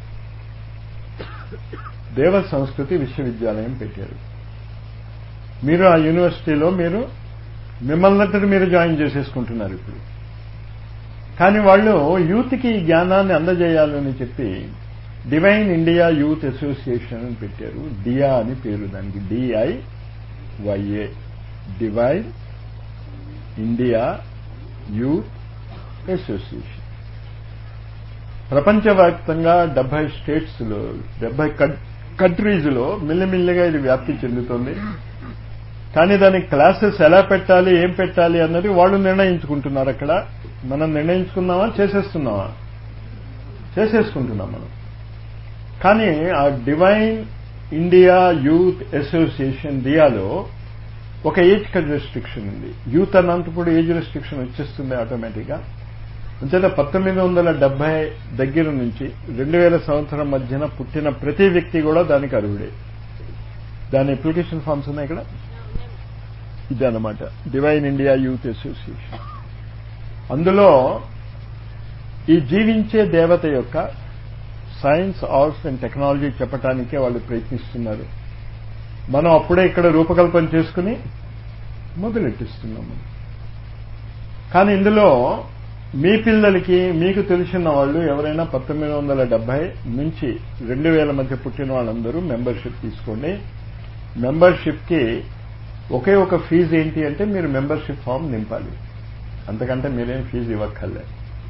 A: దేవ సంస్కృతి విశ్వవిద్యాలయం పెట్టారు మీరు ఆ యూనివర్సిటీలో మీరు మిమ్మల్ని మీరు జాయిన్ చేసేసుకుంటున్నారు ఇప్పుడు కానీ వాళ్ళు యూత్కి ఈ జ్ఞానాన్ని అందజేయాలని చెప్పి డివైన్ ఇండియా యూత్ అసోసియేషన్ అని పెట్టారు డియా అని పేరు దానికి D I Y A divine India youth association ప్రపంచవ్యాప్తంగా డెబ్బై స్టేట్స్లో డెబ్బై కంట్రీస్లో మిల్లిమిల్లిగా ఇది వ్యాప్తి చెందుతుంది కానీ దానికి క్లాసెస్ ఎలా పెట్టాలి ఏం పెట్టాలి అన్నది వాళ్ళు నిర్ణయించుకుంటున్నారు అక్కడ మనం నిర్ణయించుకున్నామా చేసేస్తున్నామా చేసేసుకుంటున్నాం మనం కానీ ఆ డివైన్ ఇండియా యూత్ అసోసియేషన్ దియాలో ఒక ఏజ్ రెస్ట్రిక్షన్ ఉంది యూత్ అన్నంతప్పుడు ఏజ్ రెస్ట్రిక్షన్ వచ్చేస్తుంది ఆటోమేటిక్గా అంచేత పంతొమ్మిది వందల డెబ్బై దగ్గర నుంచి రెండు వేల సంవత్సరం మధ్యన పుట్టిన ప్రతి వ్యక్తి కూడా దానికి అర్హుడే దాని అప్లికేషన్ ఫామ్స్ ఉన్నాయి ఇక్కడ ఇదన్నమాట డివైన్ ఇండియా యూత్ అసోసియేషన్ అందులో ఈ జీవించే దేవత యొక్క సైన్స్ ఆర్ట్స్ అండ్ టెక్నాలజీ చెప్పటానికే వాళ్ళు ప్రయత్నిస్తున్నారు మనం అప్పుడే ఇక్కడ రూపకల్పన చేసుకుని మొదలెట్టిస్తున్నాము కానీ ఇందులో మీ పిల్లలకి మీకు తెలిసిన వాళ్ళు ఎవరైనా పంతొమ్మిది వందల డెబ్బై నుంచి రెండు వేల మధ్య పుట్టిన వాళ్ళందరూ మెంబర్షిప్ తీసుకోండి మెంబర్షిప్కి ఒకే ఒక ఫీజు ఏంటి అంటే మీరు మెంబర్షిప్ ఫామ్ నింపాలి అంతకంటే మీరేం ఫీజు ఇవ్వక్కర్లే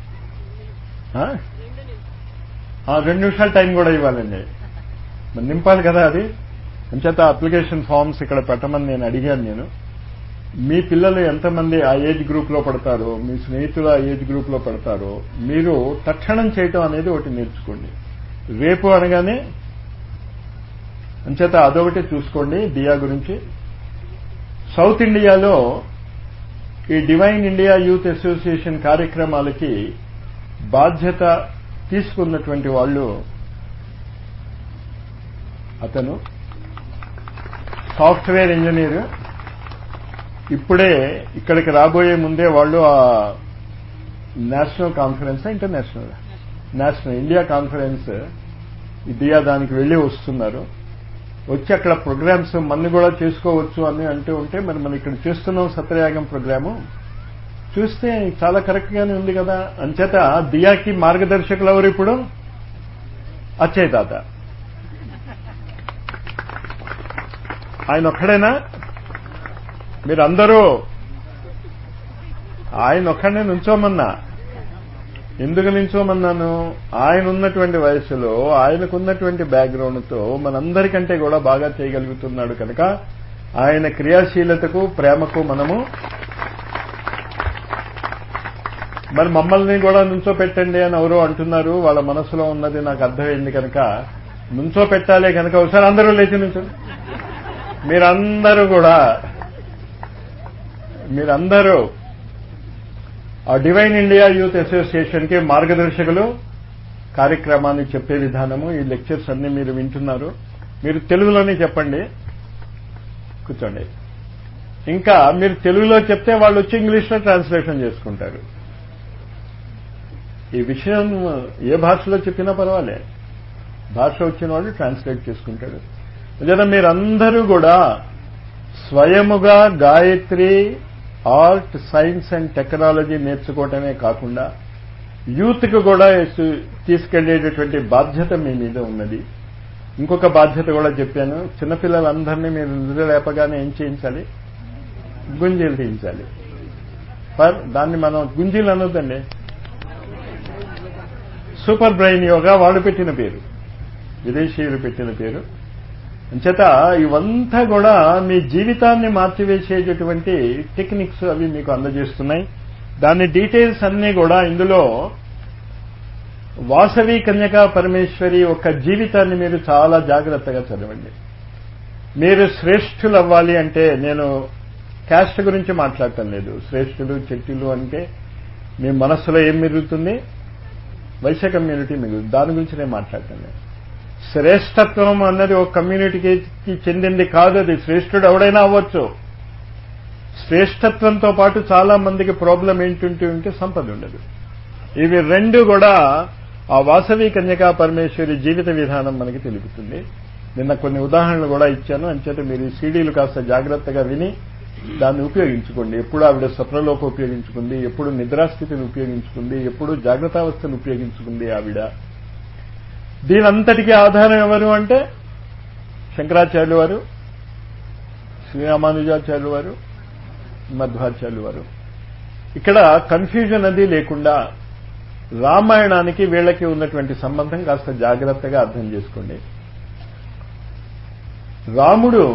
A: రెండు నిమిషాల టైం కూడా ఇవ్వాలండి మరి నింపాలి కదా అది అంచేత అప్లికేషన్ ఫామ్స్ ఇక్కడ పెట్టమని నేను అడిగాను నేను మీ పిల్లలు ఎంతమంది ఆ ఏజ్ గ్రూప్ లో పడతారో మీ స్నేహితులు ఆ ఏజ్ గ్రూప్ లో పడతారో మీరు తక్షణం చేయటం అనేది ఒకటి నేర్చుకోండి రేపు అనగానే అంచేత అదొకటి చూసుకోండి దియా గురించి సౌత్ ఇండియాలో ఈ డివైన్ ఇండియా యూత్ అసోసియేషన్ కార్యక్రమాలకి బాధ్యత తీసుకున్నటువంటి వాళ్ళు అతను సాఫ్ట్వేర్ ఇంజనీర్ ఇప్పుడే ఇక్కడికి రాబోయే ముందే వాళ్ళు ఆ national conference international national India conference India దానికి వెళ్ళి వస్తున్నారు వచ్చి అక్కడ ప్రోగ్రామ్స్ మన్ని కూడా చేసుకోవచ్చు అని అంటూ ఉంటే మరి మనం ఇక్కడ చేస్తున్నాం సత్రయాగం ప్రోగ్రాము చూస్తే చాలా కరెక్ట్ గానే ఉంది కదా అంచేత దియాకి మార్గదర్శకులు ఎవరు ఇప్పుడు అచ్చయ్ తాత ఆయన ఒక్కడేనా మీరందరూ ఆయన ఒక్కడనే నుంచోమన్నా ఎందుకు నించోమన్నాను ఆయన ఉన్నటువంటి వయసులో ఆయనకున్నటువంటి బ్యాక్గ్రౌండ్తో మనందరికంటే కూడా బాగా చేయగలుగుతున్నాడు కనుక ఆయన క్రియాశీలతకు ప్రేమకు మనము మరి మమ్మల్ని కూడా నుంచో పెట్టండి అని ఎవరో అంటున్నారు వాళ్ళ మనసులో ఉన్నది నాకు అర్థమైంది కనుక నుంచో పెట్టాలే కనుక ఒకసారి అందరూ లేచి నుంచో మీరందరూ కూడా మీరందరూ ఆ డివైన్ ఇండియా యూత్ అసోసియేషన్ కి మార్గదర్శకులు కార్యక్రమాన్ని చెప్పే విధానము ఈ లెక్చర్స్ అన్ని మీరు వింటున్నారు మీరు తెలుగులోనే చెప్పండి కూర్చోండి ఇంకా మీరు తెలుగులో చెప్తే వాళ్ళు వచ్చి ఇంగ్లీష్లో ట్రాన్స్లేషన్ చేసుకుంటారు ఈ విషయం ఏ భాషలో చెప్పినా పర్వాలే భాష వచ్చిన వాళ్ళు ట్రాన్స్లేట్ చేసుకుంటాడు నిజంగా మీరందరూ కూడా స్వయముగా Gayatri art science and technology నేర్చుకోవటమే కాకుండా యూత్కి కూడా తీసుకెళ్లేటటువంటి బాధ్యత మీ మీద ఉన్నది ఇంకొక బాధ్యత కూడా చెప్పాను చిన్నపిల్లలందరినీ మీరు నిద్ర లేపగానే ఏం చేయించాలి గుంజీలు తీయించాలి పర్ దాన్ని మనం గుంజీలు అనొద్దండి సూపర్ బ్రెయిన్ యోగా వాళ్ళు పెట్టిన పేరు విదేశీయులు పెట్టిన పేరు అంచేత ఇవంతా కూడా మీ జీవితాన్ని మార్చివేసేటటువంటి టెక్నిక్స్ అవి మీకు అందజేస్తున్నాయి దాని డీటెయిల్స్ అన్నీ కూడా ఇందులో వాసవి కన్యకా పరమేశ్వరి ఒక జీవితాన్ని మీరు చాలా జాగ్రత్తగా చదవండి మీరు శ్రేష్ఠులు అవ్వాలి అంటే నేను క్యాస్ట్ గురించి మాట్లాడటం లేదు శ్రేష్ఠులు చెట్టులు అంటే మీ మనస్సులో ఏం మిగులుతుంది వైశ్య కమ్యూనిటీ మిగులు దాని గురించి నేను మాట్లాడటం లేదు శ్రేష్టత్వం అన్నది ఒక కమ్యూనిటీకి చెందింది కాదు అది శ్రేష్ఠుడు ఎవడైనా అవ్వచ్చు శ్రేష్టత్వంతో పాటు చాలా మందికి ప్రాబ్లం ఏంటుంటే ఉంటే సంపద ఉండదు ఇవి రెండు కూడా ఆ వాసవి కన్యకా పరమేశ్వరి జీవిత విధానం మనకి తెలుపుతుంది నిన్న కొన్ని ఉదాహరణలు కూడా ఇచ్చాను అంచేత మీరు ఈ సీడీలు కాస్త జాగ్రత్తగా విని దాన్ని ఉపయోగించుకోండి ఎప్పుడు ఆవిడ స్వప్నలోకి ఉపయోగించుకుంది ఎప్పుడు నిద్రాస్థితిని ఉపయోగించుకుంది ఎప్పుడు జాగ్రత్తావస్థను ఉపయోగించుకుంది ఆవిడ దీనంతటికీ ఆధారం ఎవరు అంటే శంకరాచార్యులు వారు శ్రీరామానుజాచార్యులు వారు మధ్వాచార్యులు వారు ఇక్కడ కన్ఫ్యూజన్ అది లేకుండా రామాయణానికి వీళ్ళకి ఉన్నటువంటి సంబంధం కాస్త జాగ్రత్తగా అర్థం చేసుకోండి రాముడు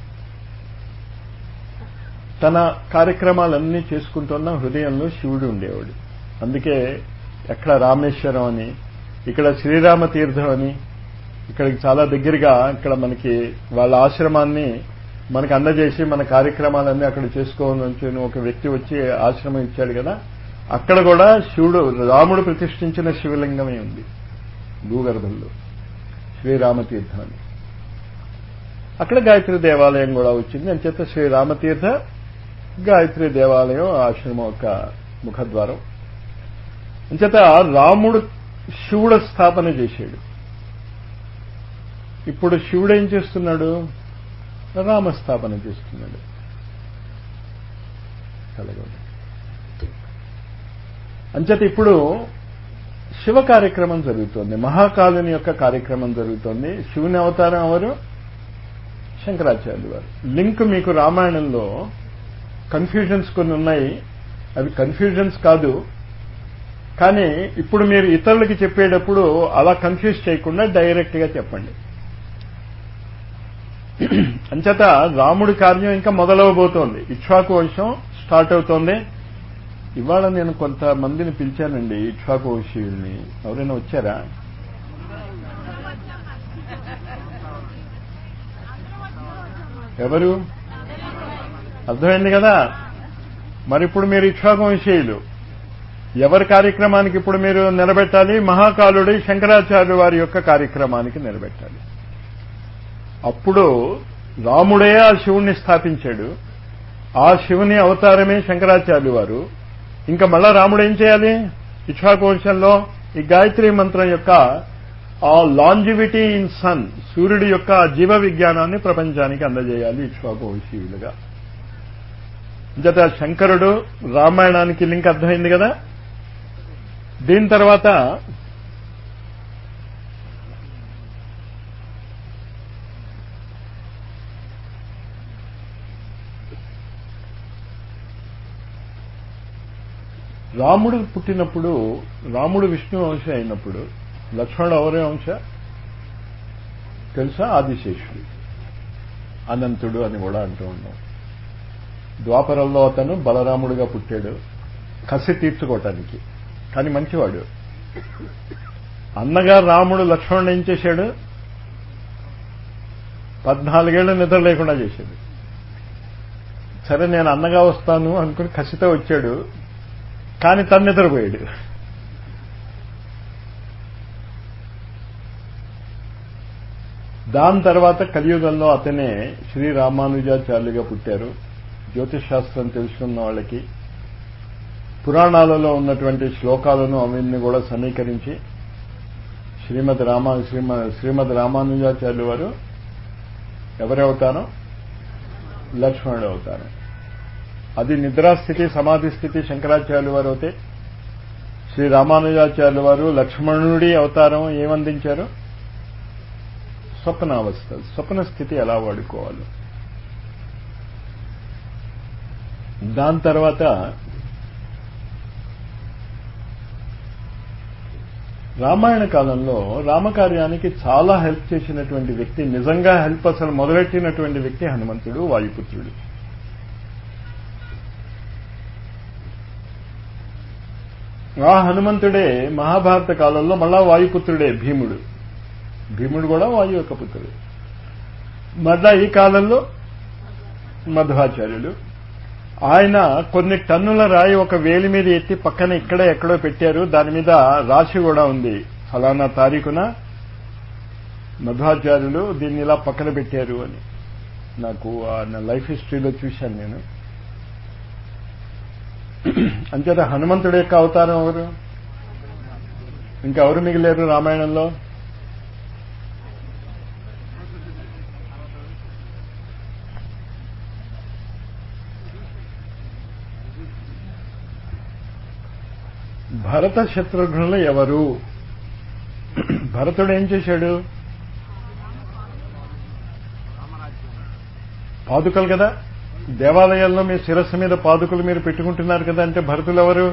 A: తన కార్యక్రమాలన్నీ చేసుకుంటున్న హృదయంలో శివుడు ఉండేవాడు అందుకే ఎక్కడ రామేశ్వరం అని ఇక్కడ శ్రీరామ తీర్థం అని ఇక్కడికి చాలా దగ్గరగా ఇక్కడ మనకి వాళ్ళ ఆశ్రమాన్ని మనకు అందజేసి మన కార్యక్రమాలన్నీ అక్కడ చేసుకోవాలని ఒక వ్యక్తి వచ్చి ఆశ్రమం ఇచ్చాడు కదా అక్కడ కూడా శివుడు రాముడు ప్రతిష్ఠించిన శివలింగమే ఉంది భూగర్భంలో శ్రీరామతీర్థం అని అక్కడ గాయత్రి దేవాలయం కూడా వచ్చింది అంచేత శ్రీరామతీర్థ గాయత్రి దేవాలయం ఆశ్రమం యొక్క ముఖద్వారం అంచేత రాముడు శివుడు స్థాపన చేశాడు ఇప్పుడు శివుడు ఏం చేస్తున్నాడు రామస్థాపన చేస్తున్నాడు కలగదు అంచేత ఇప్పుడు శివ కార్యక్రమం జరుగుతోంది మహాకాలుని యొక్క కార్యక్రమం జరుగుతోంది శివుని అవతారం ఎవరు శంకరాచార్యులు వారు లింక్ మీకు రామాయణంలో కన్ఫ్యూజన్స్ కొన్ని ఉన్నాయి అవి కన్ఫ్యూజన్స్ కాదు కానీ ఇప్పుడు మీరు ఇతరులకి చెప్పేటప్పుడు అలా కన్ఫ్యూజ్ చేయకుండా డైరెక్ట్ గా చెప్పండి అంచేత రాముడి కార్యం ఇంకా మొదలవబోతోంది ఇక్ష్వాకు వంశం స్టార్ట్ అవుతోంది ఇవాళ నేను కొంతమందిని పిలిచానండి ఇక్ష్వాకు వంశీయుల్ని ఎవరైనా వచ్చారా ఎవరు అర్థమైంది కదా మరి ఇప్పుడు మీరు ఇక్ష్వాకు వంశీయులు ఎవరి కార్యక్రమానికి ఇప్పుడు మీరు నిలబెట్టాలి మహాకాలుడి శంకరాచార్య వారి యొక్క కార్యక్రమానికి నిలబెట్టాలి అప్పుడు రాముడే ఆ శివుణ్ణి స్థాపించాడు ఆ శివుని అవతారమే శంకరాచార్యులు వారు ఇంకా మళ్ళా రాముడు ఏం చేయాలి ఇక్ష్వాకు వంశంలో ఈ గాయత్రి మంత్రం యొక్క ఆ లాంజివిటీ ఇన్ సన్ సూర్యుడి యొక్క జీవ విజ్ఞానాన్ని ప్రపంచానికి అందజేయాలి ఇక్ష్వాకు వంశీయులుగా జత శంకరుడు రామాయణానికి లింక్ అర్థమైంది కదా దీని తర్వాత రాముడు పుట్టినప్పుడు రాముడు విష్ణు వంశ అయినప్పుడు లక్ష్మణుడు ఎవరే వంశ తెలుసా ఆదిశేషుడు అనంతుడు అని కూడా అంటూ ఉన్నాం ద్వాపరంలో అతను బలరాముడుగా పుట్టాడు కసి తీర్చుకోవటానికి కానీ మంచివాడు అన్నగా రాముడు లక్ష్మణుడు ఏం చేశాడు పద్నాలుగేళ్లు నిద్ర లేకుండా చేశాడు సరే నేను అన్నగా వస్తాను అనుకుని కసితో వచ్చాడు కానీ తను నిద్రపోయాడు దాని తర్వాత కలియుగంలో అతనే శ్రీ రామానుజాచార్యులుగా పుట్టారు జ్యోతిష్ శాస్త్రం తెలుసుకున్న వాళ్ళకి పురాణాలలో ఉన్నటువంటి శ్లోకాలను అవన్నీ కూడా సమీకరించి శ్రీమద్ రామా శ్రీమ శ్రీమద్ రామానుజాచార్యులు వారు ఎవరి అవతారం లక్ష్మణుడు అవతారం అది నిద్రాస్థితి సమాధి స్థితి శంకరాచార్యులు వారు అయితే శ్రీ రామానుజాచార్యుల వారు లక్ష్మణుడి అవతారం ఏమందించారు స్వప్నావస్థ స్వప్న స్థితి ఎలా వాడుకోవాలి దాని తర్వాత రామాయణ కాలంలో రామకార్యానికి చాలా హెల్ప్ చేసినటువంటి వ్యక్తి నిజంగా హెల్ప్ అసలు మొదలెట్టినటువంటి వ్యక్తి హనుమంతుడు వాయుపుత్రుడు ఆ హనుమంతుడే మహాభారత కాలంలో మళ్ళా వాయుపుత్రుడే భీముడు భీముడు కూడా వాయు యొక్క పుత్రుడు మళ్ళా ఈ కాలంలో మధ్వాచార్యులు ఆయన కొన్ని టన్నుల రాయి ఒక వేలి మీద ఎత్తి పక్కన ఇక్కడ ఎక్కడో పెట్టారు దాని మీద రాశి కూడా ఉంది ఫలానా తారీఖున మధ్వాచార్యులు దీన్ని ఇలా పక్కన పెట్టారు అని నాకు నా లైఫ్ హిస్టరీలో చూశాను నేను అంచేత హనుమంతుడి యొక్క అవతారం ఎవరు ఇంకెవరు మిగిలేరు రామాయణంలో భరత శత్రుఘ్నులు ఎవరు భరతుడు ఏం చేశాడు పాదుకలు కదా దేవాలయాల్లో మీ శిరస్సు మీద పాదుకలు మీరు పెట్టుకుంటున్నారు కదా అంటే భరతులు ఎవరు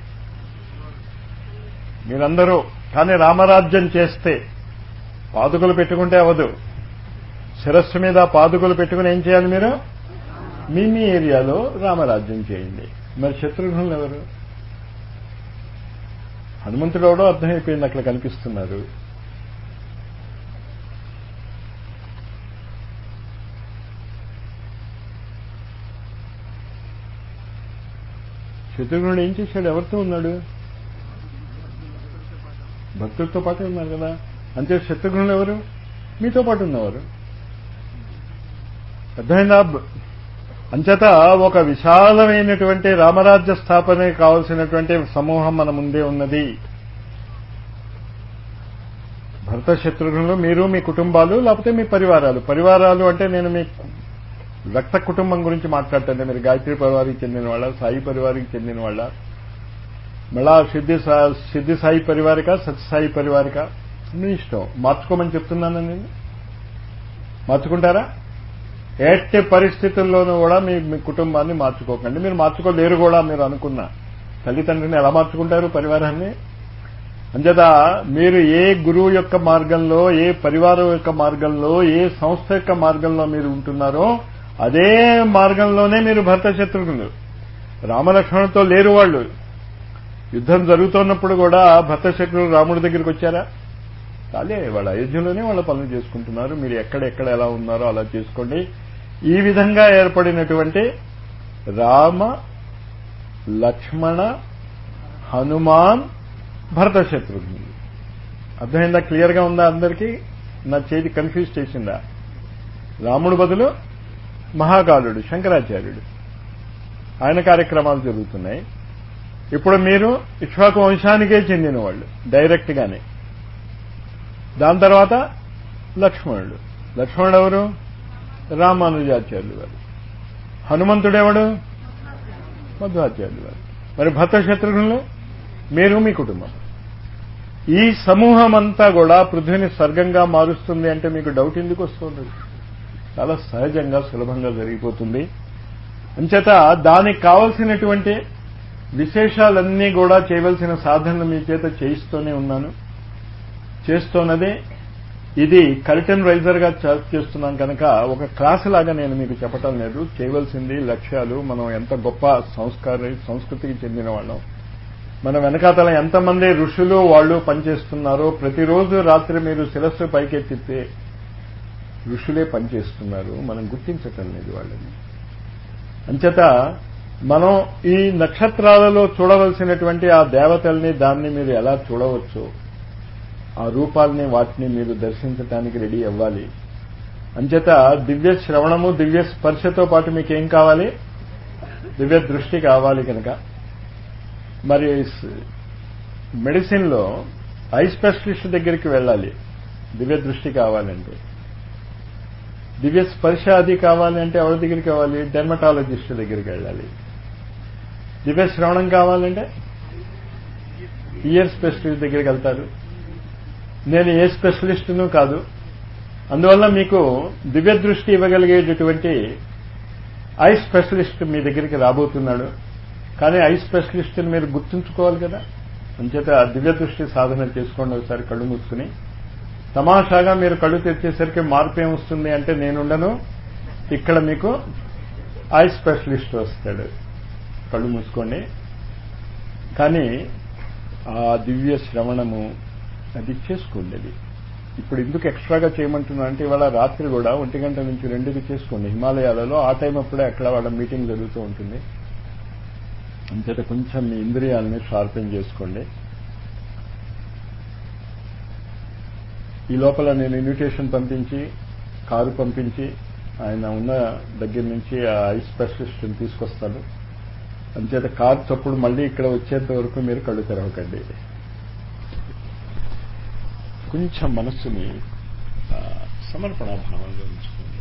A: మీరందరూ కానీ రామరాజ్యం చేస్తే పాదుకలు పెట్టుకుంటే అవదు శిరస్సు మీద పాదుకలు పెట్టుకుని ఏం చేయాలి మీరు మీ మీ ఏరియాలో రామరాజ్యం చేయండి మరి శత్రుఘ్నులు ఎవరు హనుమంతుడు ఎవడో అర్థమైపోయింది అక్కడ కనిపిస్తున్నారు శత్రుఘ్నుడు ఏం చేశాడు ఎవరితో ఉన్నాడు భక్తులతో పాటే ఉన్నారు కదా అంతే శత్రుఘ్నులు ఎవరు మీతో పాటు ఉన్నవారు అర్థమైందా అంచేత ఒక విశాలమైనటువంటి రామరాజ్య స్థాపన కావలసినటువంటి సమూహం మన ముందే ఉన్నది భర్త శత్రుఘ్నులు మీరు మీ కుటుంబాలు లేకపోతే మీ పరివారాలు పరివారాలు అంటే నేను మీ రక్త కుటుంబం గురించి మాట్లాడుతుంటే మీరు గాయత్రి పరివారికి చెందిన వాళ్ళ సాయి పరివారికి చెందిన వాళ్ళ మళ్ళా సిద్ధి సిద్ధి సాయి పరివారిక సత్యసాయి పరివారిక మీ ఇష్టం మార్చుకోమని చెప్తున్నాను నేను మార్చుకుంటారా ఎట్టి పరిస్థితుల్లోనూ కూడా మీ మీ కుటుంబాన్ని మార్చుకోకండి మీరు మార్చుకోలేరు కూడా మీరు అనుకున్న తల్లిదండ్రిని ఎలా మార్చుకుంటారు పరివారాన్ని అంచేత మీరు ఏ గురువు యొక్క మార్గంలో ఏ పరివారం యొక్క మార్గంలో ఏ సంస్థ యొక్క మార్గంలో మీరు ఉంటున్నారో అదే మార్గంలోనే మీరు భర్త శత్రుఘ్నులు రామలక్ష్మణులతో లేరు వాళ్ళు యుద్ధం జరుగుతున్నప్పుడు కూడా భర్త శత్రుఘ్నులు రాముడి దగ్గరికి వచ్చారా చాలే వాళ్ళ అయోధ్యలోనే వాళ్ళ పనులు చేసుకుంటున్నారు మీరు ఎక్కడ ఎక్కడ ఎలా ఉన్నారో అలా చేసుకోండి ఈ విధంగా ఏర్పడినటువంటి రామ లక్ష్మణ హనుమాన్ భరత శత్రుఘ్నులు అర్థమైందా క్లియర్గా ఉందా అందరికీ నా చేతి కన్ఫ్యూజ్ చేసిందా రాముడు బదులు మహాకాలుడు శంకరాచార్యుడు ఆయన కార్యక్రమాలు జరుగుతున్నాయి ఇప్పుడు మీరు ఇక్ష్వాకు వంశానికే చెందిన వాళ్ళు డైరెక్ట్ గానే దాని తర్వాత లక్ష్మణుడు లక్ష్మణుడు ఎవరు రామానుజాచార్యులు వారు హనుమంతుడెవడు మధ్వాచార్యులు వారు మరి భర్త శత్రుఘ్నులు మీరు మీ కుటుంబం ఈ సమూహం అంతా కూడా పృథ్వీని స్వర్గంగా మారుస్తుంది అంటే మీకు డౌట్ ఎందుకు వస్తుంది చాలా సహజంగా సులభంగా జరిగిపోతుంది అంచేత దానికి కావలసినటువంటి విశేషాలన్నీ కూడా చేయవలసిన సాధనలు మీ చేత చేయిస్తూనే ఉన్నాను చేస్తున్నది ఇది కర్టెన్ రైజర్ గా చేస్తున్నాం కనుక ఒక క్లాస్ లాగా నేను మీకు చెప్పటం లేదు చేయవలసింది లక్ష్యాలు మనం ఎంత గొప్ప సంస్కార సంస్కృతికి చెందిన వాళ్ళం మన వెనకాతల ఎంతమంది ఋషులు వాళ్ళు పనిచేస్తున్నారో ప్రతిరోజు రాత్రి మీరు శిరస్సు పైకెత్తితే ఋషులే పనిచేస్తున్నారు మనం గుర్తించటం లేదు వాళ్ళని అంచేత మనం ఈ నక్షత్రాలలో చూడవలసినటువంటి ఆ దేవతల్ని దాన్ని మీరు ఎలా చూడవచ్చు ఆ రూపాలని వాటిని మీరు దర్శించడానికి రెడీ అవ్వాలి అంచేత దివ్య శ్రవణము దివ్య స్పర్శతో పాటు మీకేం కావాలి దివ్య దృష్టి కావాలి కనుక మరి మెడిసిన్లో ఐ స్పెషలిస్ట్ దగ్గరికి వెళ్ళాలి దివ్య దృష్టి కావాలంటే దివ్య స్పర్శ అది కావాలి అంటే ఎవరి దగ్గరికి కావాలి డెర్మటాలజిస్ట్ దగ్గరికి వెళ్ళాలి దివ్య శ్రవణం కావాలంటే ఇయర్ స్పెషలిస్ట్ దగ్గరికి వెళ్తారు నేను ఏ స్పెషలిస్టును కాదు అందువల్ల మీకు దివ్య దృష్టి ఇవ్వగలిగేటటువంటి ఐ స్పెషలిస్ట్ మీ దగ్గరికి రాబోతున్నాడు కానీ ఐ స్పెషలిస్ట్ని మీరు గుర్తుంచుకోవాలి కదా అంచేత దివ్య దృష్టి సాధన చేసుకోండి ఒకసారి కళ్ళు మూసుకుని తమాషాగా మీరు కళ్ళు తెచ్చేసరికి మార్పు ఏమొస్తుంది అంటే నేనుండను ఇక్కడ మీకు ఐ స్పెషలిస్ట్ వస్తాడు కళ్ళు మూసుకోండి కానీ ఆ దివ్య శ్రవణము అది చేసుకోండి అది ఇప్పుడు ఎందుకు ఎక్స్ట్రాగా చేయమంటున్నా అంటే ఇవాళ రాత్రి కూడా ఒంటి గంట నుంచి రెండుకి చేసుకోండి హిమాలయాలలో ఆ టైం అప్పుడే అక్కడ వాళ్ళ మీటింగ్ జరుగుతూ ఉంటుంది అంచేత కొంచెం మీ ఇంద్రియాలని షార్పెన్ చేసుకోండి ఈ లోపల నేను ఇన్విటేషన్ పంపించి కారు పంపించి ఆయన ఉన్న దగ్గర నుంచి ఆ ఐ స్పెషలిస్ట్ని తీసుకొస్తాను అంచేత కారు చప్పుడు మళ్ళీ ఇక్కడ వచ్చేంత వరకు మీరు కళ్ళు తెరవకండి కొంచెం మనస్సుని సమర్పణ భావంలో ఉంచుకోండి